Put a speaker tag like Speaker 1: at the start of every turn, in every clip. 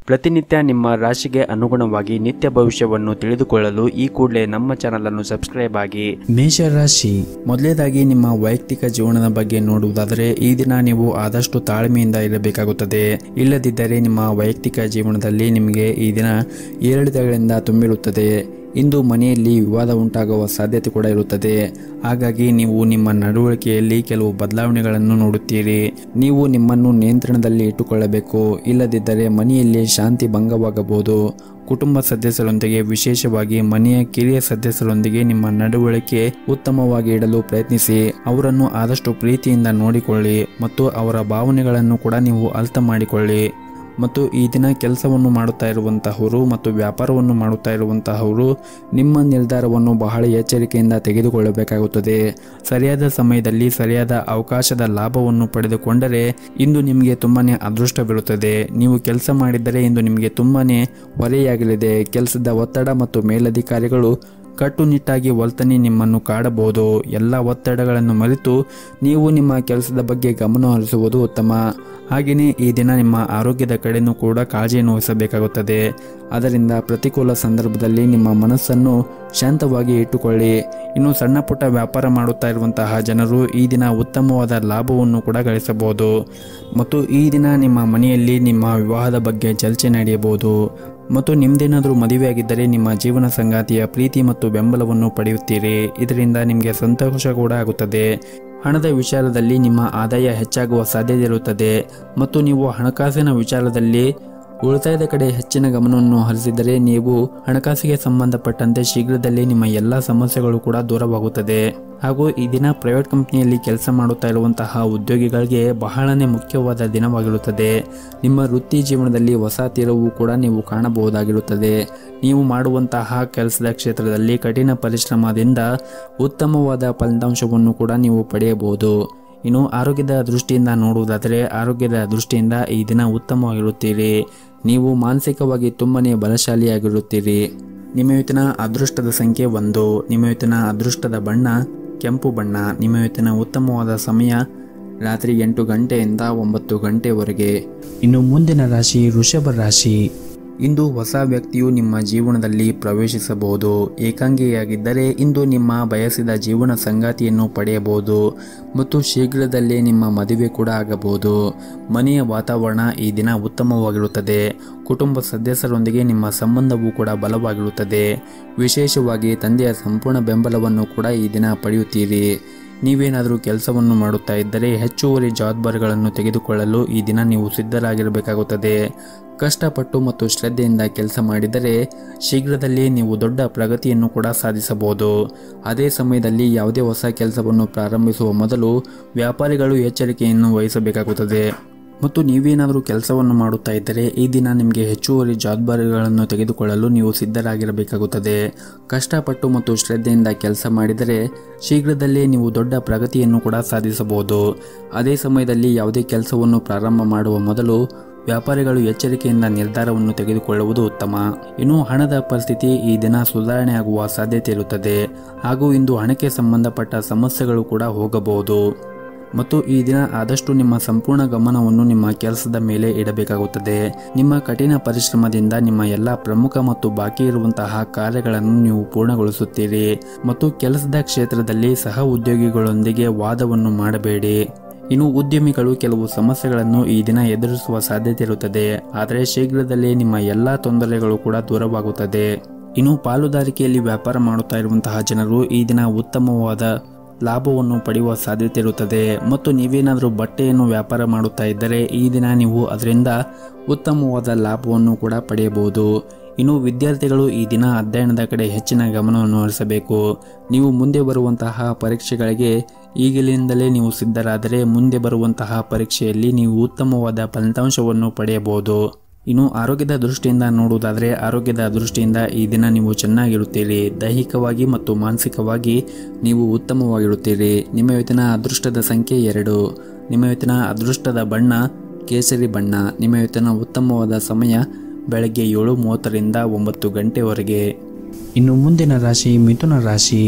Speaker 1: ಪ್ರತಿನಿತ್ಯ ನಿಮ್ಮ ರಾಶಿಗೆ ಅನುಗುಣವಾಗಿ ನಿತ್ಯ ಭವಿಷ್ಯವನ್ನು ತಿಳಿದುಕೊಳ್ಳಲು ಈ ಕೂಡಲೇ ನಮ್ಮ ಚಾನಲ್ ಅನ್ನು ಸಬ್ಸ್ಕ್ರೈಬ್ ಆಗಿ
Speaker 2: ಮೇಷರಾಶಿ ಮೊದಲೇದಾಗಿ ನಿಮ್ಮ ವೈಯಕ್ತಿಕ ಜೀವನದ ಬಗ್ಗೆ ನೋಡುವುದಾದರೆ ಈ ದಿನ ನೀವು ಆದಷ್ಟು ತಾಳ್ಮೆಯಿಂದ ಇರಬೇಕಾಗುತ್ತದೆ ಇಲ್ಲದಿದ್ದರೆ ನಿಮ್ಮ ವೈಯಕ್ತಿಕ ಜೀವನದಲ್ಲಿ ನಿಮಗೆ ಈ ದಿನ ಏರಿಳಿತಗಳಿಂದ ತುಂಬಿರುತ್ತದೆ ಇಂದು ಮನೆಯಲ್ಲಿ ವಿವಾದ ಉಂಟಾಗುವ ಸಾಧ್ಯತೆ ಕೂಡ ಇರುತ್ತದೆ ಹಾಗಾಗಿ ನೀವು ನಿಮ್ಮ ನಡವಳಿಕೆಯಲ್ಲಿ ಕೆಲವು ಬದಲಾವಣೆಗಳನ್ನು ನೋಡುತ್ತೀರಿ ನೀವು ನಿಮ್ಮನ್ನು ನಿಯಂತ್ರಣದಲ್ಲಿ ಇಟ್ಟುಕೊಳ್ಳಬೇಕು ಇಲ್ಲದಿದ್ದರೆ ಮನೆಯಲ್ಲಿ ಶಾಂತಿ ಭಂಗವಾಗಬಹುದು ಕುಟುಂಬ ಸದಸ್ಯರೊಂದಿಗೆ ವಿಶೇಷವಾಗಿ ಮನೆಯ ಕಿರಿಯ ಸದಸ್ಯರೊಂದಿಗೆ ನಿಮ್ಮ ನಡವಳಿಕೆ ಉತ್ತಮವಾಗಿ ಇಡಲು ಪ್ರಯತ್ನಿಸಿ ಅವರನ್ನು ಆದಷ್ಟು ಪ್ರೀತಿಯಿಂದ ನೋಡಿಕೊಳ್ಳಿ ಮತ್ತು ಅವರ ಭಾವನೆಗಳನ್ನು ಕೂಡ ನೀವು ಅರ್ಥ ಮಾಡಿಕೊಳ್ಳಿ ಮತ್ತು ಈ ದಿನ ಕೆಲಸವನ್ನು ಮಾಡುತ್ತಾ ಇರುವಂತಹವರು ಮತ್ತು ವ್ಯಾಪಾರವನ್ನು ಮಾಡುತ್ತಾ ಇರುವಂತಹವರು ನಿಮ್ಮ ನಿರ್ಧಾರವನ್ನು ಬಹಳ ಎಚ್ಚರಿಕೆಯಿಂದ ತೆಗೆದುಕೊಳ್ಳಬೇಕಾಗುತ್ತದೆ ಸರಿಯಾದ ಸಮಯದಲ್ಲಿ ಸರಿಯಾದ ಅವಕಾಶದ ಲಾಭವನ್ನು ಪಡೆದುಕೊಂಡರೆ ಇಂದು ನಿಮಗೆ ತುಂಬಾನೇ ಅದೃಷ್ಟವಿರುತ್ತದೆ ನೀವು ಕೆಲಸ ಮಾಡಿದ್ದರೆ ಇಂದು ನಿಮಗೆ ತುಂಬಾನೇ ಹೊರೆಯಾಗಲಿದೆ ಕೆಲಸದ ಒತ್ತಡ ಮತ್ತು ಮೇಲಧಿಕಾರಿಗಳು ಕಟ್ಟುನಿಟ್ಟಾಗಿ ವರ್ತನೆ ನಿಮ್ಮನ್ನು ಕಾಡಬಹುದು ಎಲ್ಲ ಒತ್ತಡಗಳನ್ನು ಮರೆತು ನೀವು ನಿಮ್ಮ ಕೆಲಸದ ಬಗ್ಗೆ ಗಮನ ಹರಿಸುವುದು ಉತ್ತಮ ಹಾಗೆಯೇ ಈ ದಿನ ನಿಮ್ಮ ಆರೋಗ್ಯದ ಕಡೆನೂ ಕೂಡ ಕಾಳಜಿಯನ್ನು ವಹಿಸಬೇಕಾಗುತ್ತದೆ ಅದರಿಂದ ಪ್ರತಿಕೂಲ ಸಂದರ್ಭದಲ್ಲಿ ನಿಮ್ಮ ಮನಸ್ಸನ್ನು ಶಾಂತವಾಗಿ ಇಟ್ಟುಕೊಳ್ಳಿ ಇನ್ನು ಸಣ್ಣ ಪುಟ್ಟ ವ್ಯಾಪಾರ ಮಾಡುತ್ತಾ ಇರುವಂತಹ ಜನರು ಈ ದಿನ ಉತ್ತಮವಾದ ಲಾಭವನ್ನು ಕೂಡ ಗಳಿಸಬಹುದು ಮತ್ತು ಈ ದಿನ ನಿಮ್ಮ ಮನೆಯಲ್ಲಿ ನಿಮ್ಮ ವಿವಾಹದ ಬಗ್ಗೆ ಚರ್ಚೆ ನಡೆಯಬಹುದು ಮತ್ತು ನಿಮ್ದೇನಾದರೂ ಮದುವೆಯಾಗಿದ್ದರೆ ನಿಮ್ಮ ಜೀವನ ಸಂಗಾತಿಯ ಪ್ರೀತಿ ಮತ್ತು ಬೆಂಬಲವನ್ನು ಪಡೆಯುತ್ತೀರಿ ಇದರಿಂದ ನಿಮಗೆ ಸಂತೋಷ ಕೂಡ ಆಗುತ್ತದೆ ಹಣದ ವಿಚಾರದಲ್ಲಿ ನಿಮ್ಮ ಆದಾಯ ಹೆಚ್ಚಾಗುವ ಸಾಧ್ಯತೆ ಇರುತ್ತದೆ ಮತ್ತು ನೀವು ಹಣಕಾಸಿನ ವಿಚಾರದಲ್ಲಿ ಉಳಿತಾಯದ ಕಡೆ ಹೆಚ್ಚಿನ ಗಮನವನ್ನು ಹರಿಸಿದರೆ ನೀವು ಹಣಕಾಸಿಗೆ ಸಂಬಂಧಪಟ್ಟಂತೆ ಶೀಘ್ರದಲ್ಲೇ ನಿಮ್ಮ ಎಲ್ಲ ಸಮಸ್ಯೆಗಳು ಕೂಡ ದೂರವಾಗುತ್ತದೆ ಹಾಗೂ ಈ ದಿನ ಪ್ರೈವೇಟ್ ಕಂಪ್ನಿಯಲ್ಲಿ ಕೆಲಸ ಮಾಡುತ್ತಾ ಇರುವಂತಹ ಉದ್ಯೋಗಿಗಳಿಗೆ ಬಹಳನೇ ಮುಖ್ಯವಾದ ದಿನವಾಗಿರುತ್ತದೆ ನಿಮ್ಮ ವೃತ್ತಿ ಜೀವನದಲ್ಲಿ ಹೊಸ ತಿರುವು ಕೂಡ ನೀವು ಕಾಣಬಹುದಾಗಿರುತ್ತದೆ ನೀವು ಮಾಡುವಂತಹ ಕೆಲಸದ ಕ್ಷೇತ್ರದಲ್ಲಿ ಕಠಿಣ ಪರಿಶ್ರಮದಿಂದ ಉತ್ತಮವಾದ ಫಲಿತಾಂಶವನ್ನು ಕೂಡ ನೀವು ಪಡೆಯಬಹುದು ಇನ್ನು ಆರೋಗ್ಯದ ದೃಷ್ಟಿಯಿಂದ ನೋಡುವುದಾದರೆ ಆರೋಗ್ಯದ ದೃಷ್ಟಿಯಿಂದ ಈ ದಿನ ಉತ್ತಮವಾಗಿರುತ್ತೀರಿ ನೀವು ಮಾನಸಿಕವಾಗಿ ತುಂಬನೇ ಬಲಶಾಲಿಯಾಗಿರುತ್ತೀರಿ ನಿಮ್ಮ ಇವತ್ತಿನ ಅದೃಷ್ಟದ ಸಂಖ್ಯೆ ಒಂದು ನಿಮ್ಮ ಇವತ್ತಿನ ಅದೃಷ್ಟದ ಬಣ್ಣ ಕೆಂಪು ಬಣ್ಣ ನಿಮ್ಮ ಇವತ್ತಿನ ಉತ್ತಮವಾದ ಸಮಯ ರಾತ್ರಿ ಎಂಟು ಗಂಟೆಯಿಂದ ಒಂಬತ್ತು ಗಂಟೆವರೆಗೆ ಇನ್ನು ಮುಂದಿನ ರಾಶಿ ವೃಷಭ ರಾಶಿ ಇಂದು ಹೊಸ ವ್ಯಕ್ತಿಯು ನಿಮ್ಮ ಜೀವನದಲ್ಲಿ ಪ್ರವೇಶಿಸಬಹುದು ಏಕಾಂಗಿಯಾಗಿದ್ದರೆ ಇಂದು ನಿಮ್ಮ ಬಯಸಿದ ಜೀವನ ಸಂಗಾತಿಯನ್ನು ಪಡೆಯಬಹುದು ಮತ್ತು ಶೀಘ್ರದಲ್ಲೇ ನಿಮ್ಮ ಮದುವೆ ಕೂಡ ಆಗಬಹುದು ಮನೆಯ ವಾತಾವರಣ ಈ ದಿನ ಉತ್ತಮವಾಗಿರುತ್ತದೆ ಕುಟುಂಬ ಸದಸ್ಯರೊಂದಿಗೆ ನಿಮ್ಮ ಸಂಬಂಧವೂ ಕೂಡ ಬಲವಾಗಿರುತ್ತದೆ ವಿಶೇಷವಾಗಿ ತಂದೆಯ ಸಂಪೂರ್ಣ ಬೆಂಬಲವನ್ನು ಕೂಡ ಈ ದಿನ ಪಡೆಯುತ್ತೀರಿ ನೀವೇನಾದರೂ ಕೆಲಸವನ್ನು ಮಾಡುತ್ತಾ ಇದ್ದರೆ ಹೆಚ್ಚುವರಿ ಜವಾಬ್ದಾರಿಗಳನ್ನು ತೆಗೆದುಕೊಳ್ಳಲು ಈ ದಿನ ನೀವು ಸಿದ್ಧರಾಗಿರಬೇಕಾಗುತ್ತದೆ ಕಷ್ಟಪಟ್ಟು ಮತ್ತು ಶ್ರದ್ಧೆಯಿಂದ ಕೆಲಸ ಮಾಡಿದರೆ ಶೀಘ್ರದಲ್ಲೇ ನೀವು ದೊಡ್ಡ ಪ್ರಗತಿಯನ್ನು ಕೂಡ ಸಾಧಿಸಬಹುದು ಅದೇ ಸಮಯದಲ್ಲಿ ಯಾವುದೇ ಹೊಸ ಕೆಲಸವನ್ನು ಪ್ರಾರಂಭಿಸುವ ಮೊದಲು ವ್ಯಾಪಾರಿಗಳು ಎಚ್ಚರಿಕೆಯನ್ನು ವಹಿಸಬೇಕಾಗುತ್ತದೆ ಮತ್ತು ನೀವೇನಾದರೂ ಕೆಲಸವನ್ನು ಮಾಡುತ್ತಾ ಇದ್ದರೆ ಈ ದಿನ ನಿಮಗೆ ಹೆಚ್ಚುವರಿ ಜವಾಬ್ದಾರಿಗಳನ್ನು ತೆಗೆದುಕೊಳ್ಳಲು ನೀವು ಸಿದ್ಧರಾಗಿರಬೇಕಾಗುತ್ತದೆ ಕಷ್ಟಪಟ್ಟು ಮತ್ತು ಶ್ರದ್ಧೆಯಿಂದ ಕೆಲಸ ಮಾಡಿದರೆ ಶೀಘ್ರದಲ್ಲೇ ನೀವು ದೊಡ್ಡ ಪ್ರಗತಿಯನ್ನು ಕೂಡ ಸಾಧಿಸಬಹುದು ಅದೇ ಸಮಯದಲ್ಲಿ ಯಾವುದೇ ಕೆಲಸವನ್ನು ಪ್ರಾರಂಭ ಮಾಡುವ ಮೊದಲು ವ್ಯಾಪಾರಿಗಳು ಎಚ್ಚರಿಕೆಯಿಂದ ನಿರ್ಧಾರವನ್ನು ತೆಗೆದುಕೊಳ್ಳುವುದು ಉತ್ತಮ ಇನ್ನು ಹಣದ ಪರಿಸ್ಥಿತಿ ಈ ದಿನ ಸುಧಾರಣೆ ಆಗುವ ಸಾಧ್ಯತೆ ಇರುತ್ತದೆ ಹಾಗೂ ಇಂದು ಹಣಕ್ಕೆ ಸಂಬಂಧಪಟ್ಟ ಸಮಸ್ಯೆಗಳು ಕೂಡ ಹೋಗಬಹುದು ಮತ್ತು ಈ ದಿನ ಆದಷ್ಟು ನಿಮ್ಮ ಸಂಪೂರ್ಣ ಗಮನವನ್ನು ನಿಮ್ಮ ಕೆಲಸದ ಮೇಲೆ ಇಡಬೇಕಾಗುತ್ತದೆ ನಿಮ್ಮ ಕಠಿಣ ಪರಿಶ್ರಮದಿಂದ ನಿಮ್ಮ ಎಲ್ಲ ಪ್ರಮುಖ ಮತ್ತು ಬಾಕಿ ಇರುವಂತಹ ಕಾರ್ಯಗಳನ್ನು ನೀವು ಪೂರ್ಣಗೊಳಿಸುತ್ತೀರಿ ಮತ್ತು ಕೆಲಸದ ಕ್ಷೇತ್ರದಲ್ಲಿ ಸಹ ಉದ್ಯೋಗಿಗಳೊಂದಿಗೆ ವಾದವನ್ನು ಮಾಡಬೇಡಿ ಇನ್ನು ಉದ್ಯಮಿಗಳು ಕೆಲವು ಸಮಸ್ಯೆಗಳನ್ನು ಈ ದಿನ ಎದುರಿಸುವ ಸಾಧ್ಯತೆ ಇರುತ್ತದೆ ಆದರೆ ಶೀಘ್ರದಲ್ಲೇ ನಿಮ್ಮ ಎಲ್ಲ ತೊಂದರೆಗಳು ಕೂಡ ದೂರವಾಗುತ್ತದೆ ಇನ್ನು ಪಾಲುದಾರಿಕೆಯಲ್ಲಿ ವ್ಯಾಪಾರ ಮಾಡುತ್ತಾ ಇರುವಂತಹ ಜನರು ಈ ದಿನ ಉತ್ತಮವಾದ ಲಾಭವನ್ನು ಪಡೆಯುವ ಸಾಧ್ಯತೆ ಇರುತ್ತದೆ ಮತ್ತು ನೀವೇನಾದರೂ ಬಟ್ಟೆಯನ್ನು ವ್ಯಾಪಾರ ಮಾಡುತ್ತಾ ಇದ್ದರೆ ಈ ದಿನ ನೀವು ಅದರಿಂದ ಉತ್ತಮವಾದ ಲಾಭವನ್ನು ಕೂಡ ಪಡೆಯಬಹುದು ಇನ್ನು ವಿದ್ಯಾರ್ಥಿಗಳು ಈ ದಿನ ಅಧ್ಯಯನದ ಕಡೆ ಹೆಚ್ಚಿನ ಗಮನವನ್ನು ಹರಿಸಬೇಕು ನೀವು ಮುಂದೆ ಬರುವಂತಹ ಪರೀಕ್ಷೆಗಳಿಗೆ ಈಗಲಿಂದಲೇ ನೀವು ಸಿದ್ಧರಾದರೆ ಮುಂದೆ ಬರುವಂತಹ ಪರೀಕ್ಷೆಯಲ್ಲಿ ನೀವು ಉತ್ತಮವಾದ ಫಲಿತಾಂಶವನ್ನು ಪಡೆಯಬಹುದು ಇನ್ನು ಆರೋಗ್ಯದ ದೃಷ್ಟಿಯಿಂದ ನೋಡುವುದಾದರೆ ಆರೋಗ್ಯದ ದೃಷ್ಟಿಯಿಂದ ಈ ದಿನ ನೀವು ಚೆನ್ನಾಗಿರುತ್ತೀರಿ ದೈಹಿಕವಾಗಿ ಮತ್ತು ಮಾನಸಿಕವಾಗಿ ನೀವು ಉತ್ತಮವಾಗಿರುತ್ತೀರಿ ನಿಮ್ಮ ಇವತ್ತಿನ ಅದೃಷ್ಟದ ಸಂಖ್ಯೆ ಎರಡು ನಿಮ್ಮ ಇವತ್ತಿನ ಅದೃಷ್ಟದ ಬಣ್ಣ ಕೇಸರಿ ಬಣ್ಣ ನಿಮ್ಮ ಇವತ್ತಿನ ಉತ್ತಮವಾದ ಸಮಯ ಬೆಳಗ್ಗೆ ಏಳು ಮೂವತ್ತರಿಂದ ಒಂಬತ್ತು ಗಂಟೆವರೆಗೆ ಇನ್ನು ಮುಂದಿನ ರಾಶಿ ಮಿಥುನ ರಾಶಿ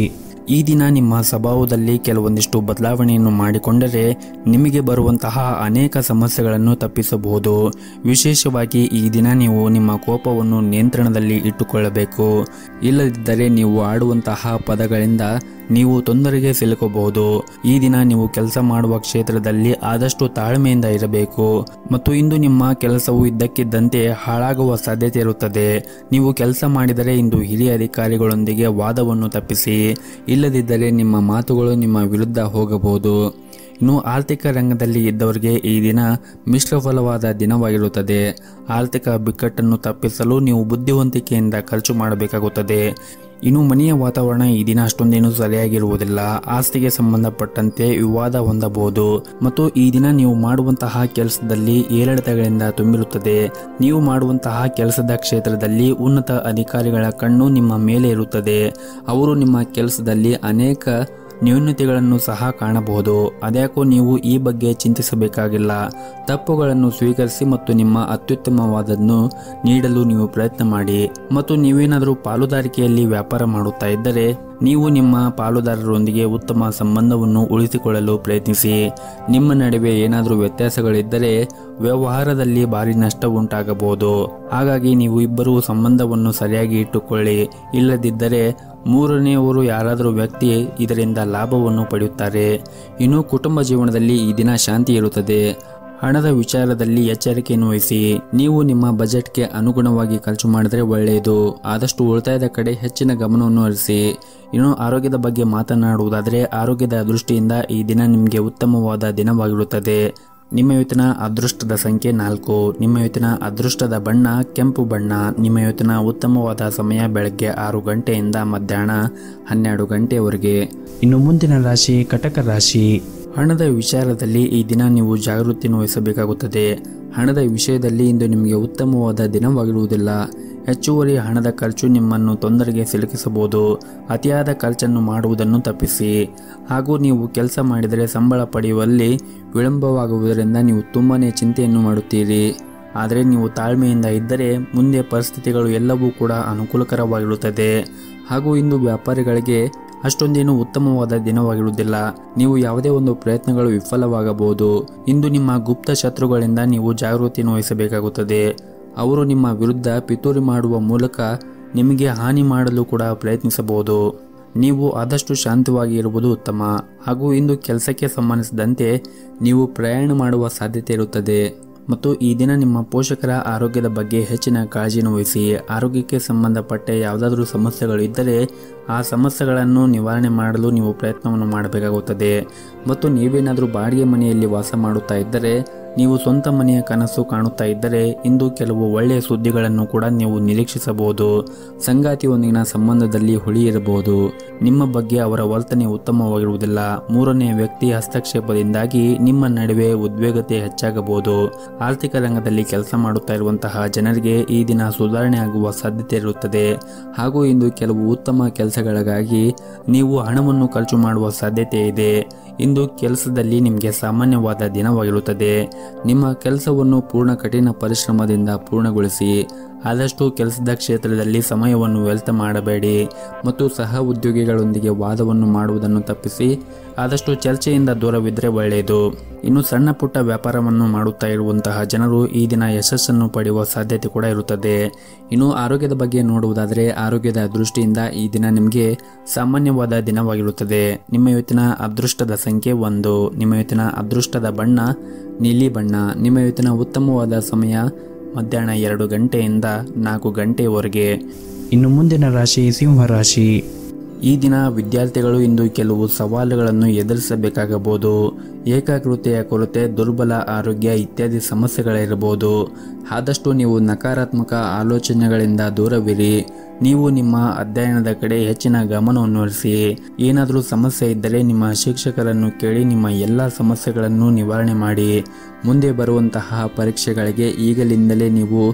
Speaker 2: ಈ ದಿನ ನಿಮ್ಮ ಸ್ವಭಾವದಲ್ಲಿ ಕೆಲವೊಂದಿಷ್ಟು ಬದಲಾವಣೆಯನ್ನು ಮಾಡಿಕೊಂಡರೆ ನಿಮಗೆ ಬರುವಂತಹ ಅನೇಕ ಸಮಸ್ಯೆಗಳನ್ನು ತಪ್ಪಿಸಬಹುದು ವಿಶೇಷವಾಗಿ ಈ ದಿನ ನೀವು ನಿಮ್ಮ ಕೋಪವನ್ನು ನಿಯಂತ್ರಣದಲ್ಲಿ ಇಟ್ಟುಕೊಳ್ಳಬೇಕು ಇಲ್ಲದಿದ್ದರೆ ನೀವು ಆಡುವಂತಹ ಪದಗಳಿಂದ ನೀವು ತೊಂದರೆಗೆ ಸಿಲುಕಬಹುದು ಈ ದಿನ ನೀವು ಕೆಲಸ ಮಾಡುವ ಕ್ಷೇತ್ರದಲ್ಲಿ ಆದಷ್ಟು ತಾಳ್ಮೆಯಿಂದ ಇರಬೇಕು ಮತ್ತು ಇಂದು ನಿಮ್ಮ ಕೆಲಸವು ಇದ್ದಕ್ಕಿದ್ದಂತೆ ಹಾಳಾಗುವ ಸಾಧ್ಯತೆ ಇರುತ್ತದೆ ನೀವು ಕೆಲಸ ಮಾಡಿದರೆ ಇಂದು ಹಿರಿಯ ಅಧಿಕಾರಿಗಳೊಂದಿಗೆ ವಾದವನ್ನು ತಪ್ಪಿಸಿ ಇಲ್ಲದಿದ್ದರೆ ನಿಮ್ಮ ಮಾತುಗಳು ನಿಮ್ಮ ವಿರುದ್ಧ ಹೋಗಬಹುದು ಇನ್ನು ಆರ್ಥಿಕ ರಂಗದಲ್ಲಿ ಇದ್ದವರಿಗೆ ಈ ದಿನ ಮಿಶ್ರಫಲವಾದ ದಿನವಾಗಿರುತ್ತದೆ ಆರ್ಥಿಕ ಬಿಕ್ಕಟ್ಟನ್ನು ತಪ್ಪಿಸಲು ನೀವು ಬುದ್ಧಿವಂತಿಕೆಯಿಂದ ಖರ್ಚು ಮಾಡಬೇಕಾಗುತ್ತದೆ ಇನ್ನು ಮನೆಯ ವಾತಾವರಣ ಈ ದಿನ ಅಷ್ಟೊಂದೇನು ಸರಿಯಾಗಿರುವುದಿಲ್ಲ ಆಸ್ತಿಗೆ ಸಂಬಂಧಪಟ್ಟಂತೆ ವಿವಾದ ಹೊಂದಬಹುದು ಮತ್ತು ಈ ದಿನ ನೀವು ಮಾಡುವಂತಹ ಕೆಲಸದಲ್ಲಿ ಏರಿಳಿತಗಳಿಂದ ತುಂಬಿರುತ್ತದೆ ನೀವು ಮಾಡುವಂತಹ ಕೆಲಸದ ಕ್ಷೇತ್ರದಲ್ಲಿ ಉನ್ನತ ಅಧಿಕಾರಿಗಳ ಕಣ್ಣು ನಿಮ್ಮ ಮೇಲೆ ಇರುತ್ತದೆ ಅವರು ನಿಮ್ಮ ಕೆಲಸದಲ್ಲಿ ಅನೇಕ ನ್ಯೂನತೆಗಳನ್ನು ಸಹ ಕಾಣಬಹುದು ಅದ್ಯಾಕೋ ನೀವು ಈ ಬಗ್ಗೆ ಚಿಂತಿಸಬೇಕಾಗಿಲ್ಲ ತಪ್ಪುಗಳನ್ನು ಸ್ವೀಕರಿಸಿ ಮತ್ತು ನಿಮ್ಮ ಅತ್ಯುತ್ತಮವಾದನ್ನು ನೀಡಲು ನೀವು ಪ್ರಯತ್ನ ಮಾಡಿ ಮತ್ತು ನೀವೇನಾದರೂ ಪಾಲುದಾರಿಕೆಯಲ್ಲಿ ವ್ಯಾಪಾರ ಮಾಡುತ್ತಾ ಇದ್ದರೆ ನೀವು ನಿಮ್ಮ ಪಾಲುದಾರರೊಂದಿಗೆ ಉತ್ತಮ ಸಂಬಂಧವನ್ನು ಉಳಿಸಿಕೊಳ್ಳಲು ಪ್ರಯತ್ನಿಸಿ ನಿಮ್ಮ ನಡುವೆ ಏನಾದರೂ ವ್ಯತ್ಯಾಸಗಳಿದ್ದರೆ ವ್ಯವಹಾರದಲ್ಲಿ ಭಾರಿ ನಷ್ಟ ಉಂಟಾಗಬಹುದು ಹಾಗಾಗಿ ನೀವು ಇಬ್ಬರೂ ಸಂಬಂಧವನ್ನು ಸರಿಯಾಗಿ ಇಟ್ಟುಕೊಳ್ಳಿ ಇಲ್ಲದಿದ್ದರೆ ಮೂರನೆಯವರು ಯಾರಾದರೂ ವ್ಯಕ್ತಿ ಇದರಿಂದ ಲಾಭವನ್ನು ಪಡೆಯುತ್ತಾರೆ ಇನ್ನು ಕುಟುಂಬ ಜೀವನದಲ್ಲಿ ಈ ದಿನ ಶಾಂತಿ ಇರುತ್ತದೆ ಹಣದ ವಿಚಾರದಲ್ಲಿ ಎಚ್ಚರಿಕೆಯನ್ನು ವಹಿಸಿ ನೀವು ನಿಮ್ಮ ಬಜೆಟ್ಗೆ ಅನುಗುಣವಾಗಿ ಖರ್ಚು ಮಾಡಿದರೆ ಒಳ್ಳೆಯದು ಆದಷ್ಟು ಉಳಿತಾಯದ ಕಡೆ ಹೆಚ್ಚಿನ ಗಮನವನ್ನು ಹರಿಸಿ ಇನ್ನು ಆರೋಗ್ಯದ ಬಗ್ಗೆ ಮಾತನಾಡುವುದಾದರೆ ಆರೋಗ್ಯದ ದೃಷ್ಟಿಯಿಂದ ಈ ದಿನ ನಿಮಗೆ ಉತ್ತಮವಾದ ದಿನವಾಗಿರುತ್ತದೆ ನಿಮ್ಮ ಇವತ್ತಿನ ಅದೃಷ್ಟದ ಸಂಖ್ಯೆ ನಾಲ್ಕು ನಿಮ್ಮ ಇವತ್ತಿನ ಅದೃಷ್ಟದ ಬಣ್ಣ ಕೆಂಪು ಬಣ್ಣ ನಿಮ್ಮ ಇವತ್ತಿನ ಉತ್ತಮವಾದ ಸಮಯ ಬೆಳಗ್ಗೆ ಆರು ಗಂಟೆಯಿಂದ ಮಧ್ಯಾಹ್ನ ಹನ್ನೆರಡು ಗಂಟೆಯವರೆಗೆ
Speaker 1: ಇನ್ನು ಮುಂದಿನ ರಾಶಿ ಕಟಕ ರಾಶಿ
Speaker 2: ಹಣದ ವಿಚಾರದಲ್ಲಿ ಈ ದಿನ ನೀವು ಜಾಗೃತಿಯನ್ನು ವಹಿಸಬೇಕಾಗುತ್ತದೆ ಹಣದ ವಿಷಯದಲ್ಲಿ ಇಂದು ನಿಮಗೆ ಉತ್ತಮವಾದ ದಿನವಾಗಿರುವುದಿಲ್ಲ ಹೆಚ್ಚುವರಿ ಹಣದ ಖರ್ಚು ನಿಮ್ಮನ್ನು ತೊಂದರೆಗೆ ಸಿಲುಕಿಸಬಹುದು ಅತಿಯಾದ ಖರ್ಚನ್ನು ಮಾಡುವುದನ್ನು ತಪ್ಪಿಸಿ ಹಾಗೂ ನೀವು ಕೆಲಸ ಮಾಡಿದರೆ ಸಂಬಳ ಪಡೆಯುವಲ್ಲಿ ವಿಳಂಬವಾಗುವುದರಿಂದ ನೀವು ತುಂಬಾನೇ ಚಿಂತೆಯನ್ನು ಮಾಡುತ್ತೀರಿ ಆದರೆ ನೀವು ತಾಳ್ಮೆಯಿಂದ ಇದ್ದರೆ ಮುಂದೆ ಪರಿಸ್ಥಿತಿಗಳು ಎಲ್ಲವೂ ಕೂಡ ಅನುಕೂಲಕರವಾಗಿರುತ್ತದೆ ಹಾಗೂ ಇಂದು ವ್ಯಾಪಾರಿಗಳಿಗೆ ಅಷ್ಟೊಂದೇನು ಉತ್ತಮವಾದ ದಿನವಾಗಿರುವುದಿಲ್ಲ ನೀವು ಯಾವುದೇ ಒಂದು ಪ್ರಯತ್ನಗಳು ವಿಫಲವಾಗಬಹುದು ಇಂದು ನಿಮ್ಮ ಗುಪ್ತ ಶತ್ರುಗಳಿಂದ ನೀವು ಜಾಗೃತಿಯನ್ನು ವಹಿಸಬೇಕಾಗುತ್ತದೆ ಅವರು ನಿಮ್ಮ ವಿರುದ್ಧ ಪಿತೂರಿ ಮಾಡುವ ಮೂಲಕ ನಿಮಗೆ ಹಾನಿ ಮಾಡಲು ಕೂಡ ಪ್ರಯತ್ನಿಸಬಹುದು ನೀವು ಆದಷ್ಟು ಶಾಂತವಾಗಿ ಇರುವುದು ಉತ್ತಮ ಹಾಗೂ ಇಂದು ಕೆಲಸಕ್ಕೆ ಸಂಬಂಧಿಸಿದಂತೆ ನೀವು ಪ್ರಯಾಣ ಮಾಡುವ ಸಾಧ್ಯತೆ ಇರುತ್ತದೆ ಮತ್ತು ಈ ದಿನ ನಿಮ್ಮ ಪೋಷಕರ ಆರೋಗ್ಯದ ಬಗ್ಗೆ ಹೆಚ್ಚಿನ ಕಾಳಜಿಯನ್ನು ವಹಿಸಿ ಆರೋಗ್ಯಕ್ಕೆ ಸಂಬಂಧಪಟ್ಟ ಯಾವುದಾದ್ರೂ ಸಮಸ್ಯೆಗಳು ಇದ್ದರೆ ಆ ಸಮಸ್ಯೆಗಳನ್ನು ನಿವಾರಣೆ ಮಾಡಲು ನೀವು ಪ್ರಯತ್ನವನ್ನು ಮಾಡಬೇಕಾಗುತ್ತದೆ ಮತ್ತು ನೀವೇನಾದರೂ ಬಾಡಿಗೆ ಮನೆಯಲ್ಲಿ ವಾಸ ಮಾಡುತ್ತಾ ಇದ್ದರೆ ನೀವು ಸ್ವಂತ ಮನೆಯ ಕನಸು ಕಾಣುತ್ತಾ ಇದ್ದರೆ ಇಂದು ಕೆಲವು ಒಳ್ಳೆಯ ಸುದ್ದಿಗಳನ್ನು ಕೂಡ ನೀವು ನಿರೀಕ್ಷಿಸಬಹುದು ಸಂಗಾತಿಯೊಂದಿಗಿನ ಸಂಬಂಧದಲ್ಲಿ ಹುಳಿ ಇರಬಹುದು ನಿಮ್ಮ ಬಗ್ಗೆ ಅವರ ವರ್ತನೆ ಉತ್ತಮವಾಗಿರುವುದಿಲ್ಲ ಮೂರನೇ ವ್ಯಕ್ತಿ ಹಸ್ತಕ್ಷೇಪದಿಂದಾಗಿ ನಿಮ್ಮ ನಡುವೆ ಉದ್ವೇಗತೆ ಹೆಚ್ಚಾಗಬಹುದು ಆರ್ಥಿಕ ರಂಗದಲ್ಲಿ ಕೆಲಸ ಮಾಡುತ್ತಾ ಇರುವಂತಹ ಜನರಿಗೆ ಈ ದಿನ ಸುಧಾರಣೆ ಆಗುವ ಸಾಧ್ಯತೆ ಇರುತ್ತದೆ ಹಾಗೂ ಇಂದು ಕೆಲವು ಉತ್ತಮ ಕೆಲಸಗಳಿಗಾಗಿ ನೀವು ಹಣವನ್ನು ಖರ್ಚು ಮಾಡುವ ಸಾಧ್ಯತೆ ಇದೆ ಇಂದು ಕೆಲಸದಲ್ಲಿ ನಿಮಗೆ ಸಾಮಾನ್ಯವಾದ ದಿನವಾಗಿರುತ್ತದೆ ನಿಮ್ಮ ಕೆಲಸವನ್ನು ಪೂರ್ಣ ಕಠಿಣ ಪರಿಶ್ರಮದಿಂದ ಪೂರ್ಣಗೊಳಿಸಿ ಆದಷ್ಟು ಕೆಲಸದ ಕ್ಷೇತ್ರದಲ್ಲಿ ಸಮಯವನ್ನು ವ್ಯರ್ಥ ಮಾಡಬೇಡಿ ಮತ್ತು ಸಹ ಉದ್ಯೋಗಿಗಳೊಂದಿಗೆ ವಾದವನ್ನು ಮಾಡುವುದನ್ನು ತಪ್ಪಿಸಿ ಆದಷ್ಟು ಚರ್ಚೆಯಿಂದ ದೂರವಿದ್ದರೆ ಒಳ್ಳೆಯದು ಇನ್ನು ಸಣ್ಣ ಪುಟ್ಟ ವ್ಯಾಪಾರವನ್ನು ಮಾಡುತ್ತಾ ಇರುವಂತಹ ಜನರು ಈ ದಿನ ಯಶಸ್ಸನ್ನು ಪಡೆಯುವ ಸಾಧ್ಯತೆ ಕೂಡ ಇರುತ್ತದೆ ಇನ್ನು ಆರೋಗ್ಯದ ಬಗ್ಗೆ ನೋಡುವುದಾದರೆ ಆರೋಗ್ಯದ ದೃಷ್ಟಿಯಿಂದ ಈ ದಿನ ನಿಮಗೆ ಸಾಮಾನ್ಯವಾದ ದಿನವಾಗಿರುತ್ತದೆ ನಿಮ್ಮ ಇವತ್ತಿನ ಅದೃಷ್ಟದ ಸಂಖ್ಯೆ ಒಂದು ನಿಮ್ಮ ಇವತ್ತಿನ ಅದೃಷ್ಟದ ಬಣ್ಣ ನೀಲಿ ಬಣ್ಣ ನಿಮ್ಮ ಇವತ್ತಿನ ಉತ್ತಮವಾದ ಸಮಯ ಮಧ್ಯಾಹ್ನ ಎರಡು ಗಂಟೆಯಿಂದ ನಾಲ್ಕು ಗಂಟೆಯವರೆಗೆ
Speaker 1: ಇನ್ನು ಮುಂದಿನ ರಾಶಿ ಸಿಂಹ ರಾಶಿ
Speaker 2: ಈ ದಿನ ವಿದ್ಯಾರ್ಥಿಗಳು ಇಂದು ಕೆಲವು ಸವಾಲುಗಳನ್ನು ಎದುರಿಸಬೇಕಾಗಬಹುದು ಏಕಾಗ್ರತೆಯ ಕೊರತೆ ದುರ್ಬಲ ಆರೋಗ್ಯ ಇತ್ಯಾದಿ ಸಮಸ್ಯೆಗಳಿರಬಹುದು ಆದಷ್ಟು ನೀವು ನಕಾರಾತ್ಮಕ ಆಲೋಚನೆಗಳಿಂದ ದೂರವಿರಿ ನೀವು ನಿಮ್ಮ ಅಧ್ಯಯನದ ಕಡೆ ಹೆಚ್ಚಿನ ಗಮನವನ್ನು ಹರಿಸಿ ಏನಾದರೂ ಸಮಸ್ಯೆ ಇದ್ದರೆ ನಿಮ್ಮ ಶಿಕ್ಷಕರನ್ನು ಕೇಳಿ ನಿಮ್ಮ ಎಲ್ಲ ಸಮಸ್ಯೆಗಳನ್ನು ನಿವಾರಣೆ ಮಾಡಿ ಮುಂದೆ ಬರುವಂತಹ ಪರೀಕ್ಷೆಗಳಿಗೆ ಈಗಲಿಂದಲೇ ನೀವು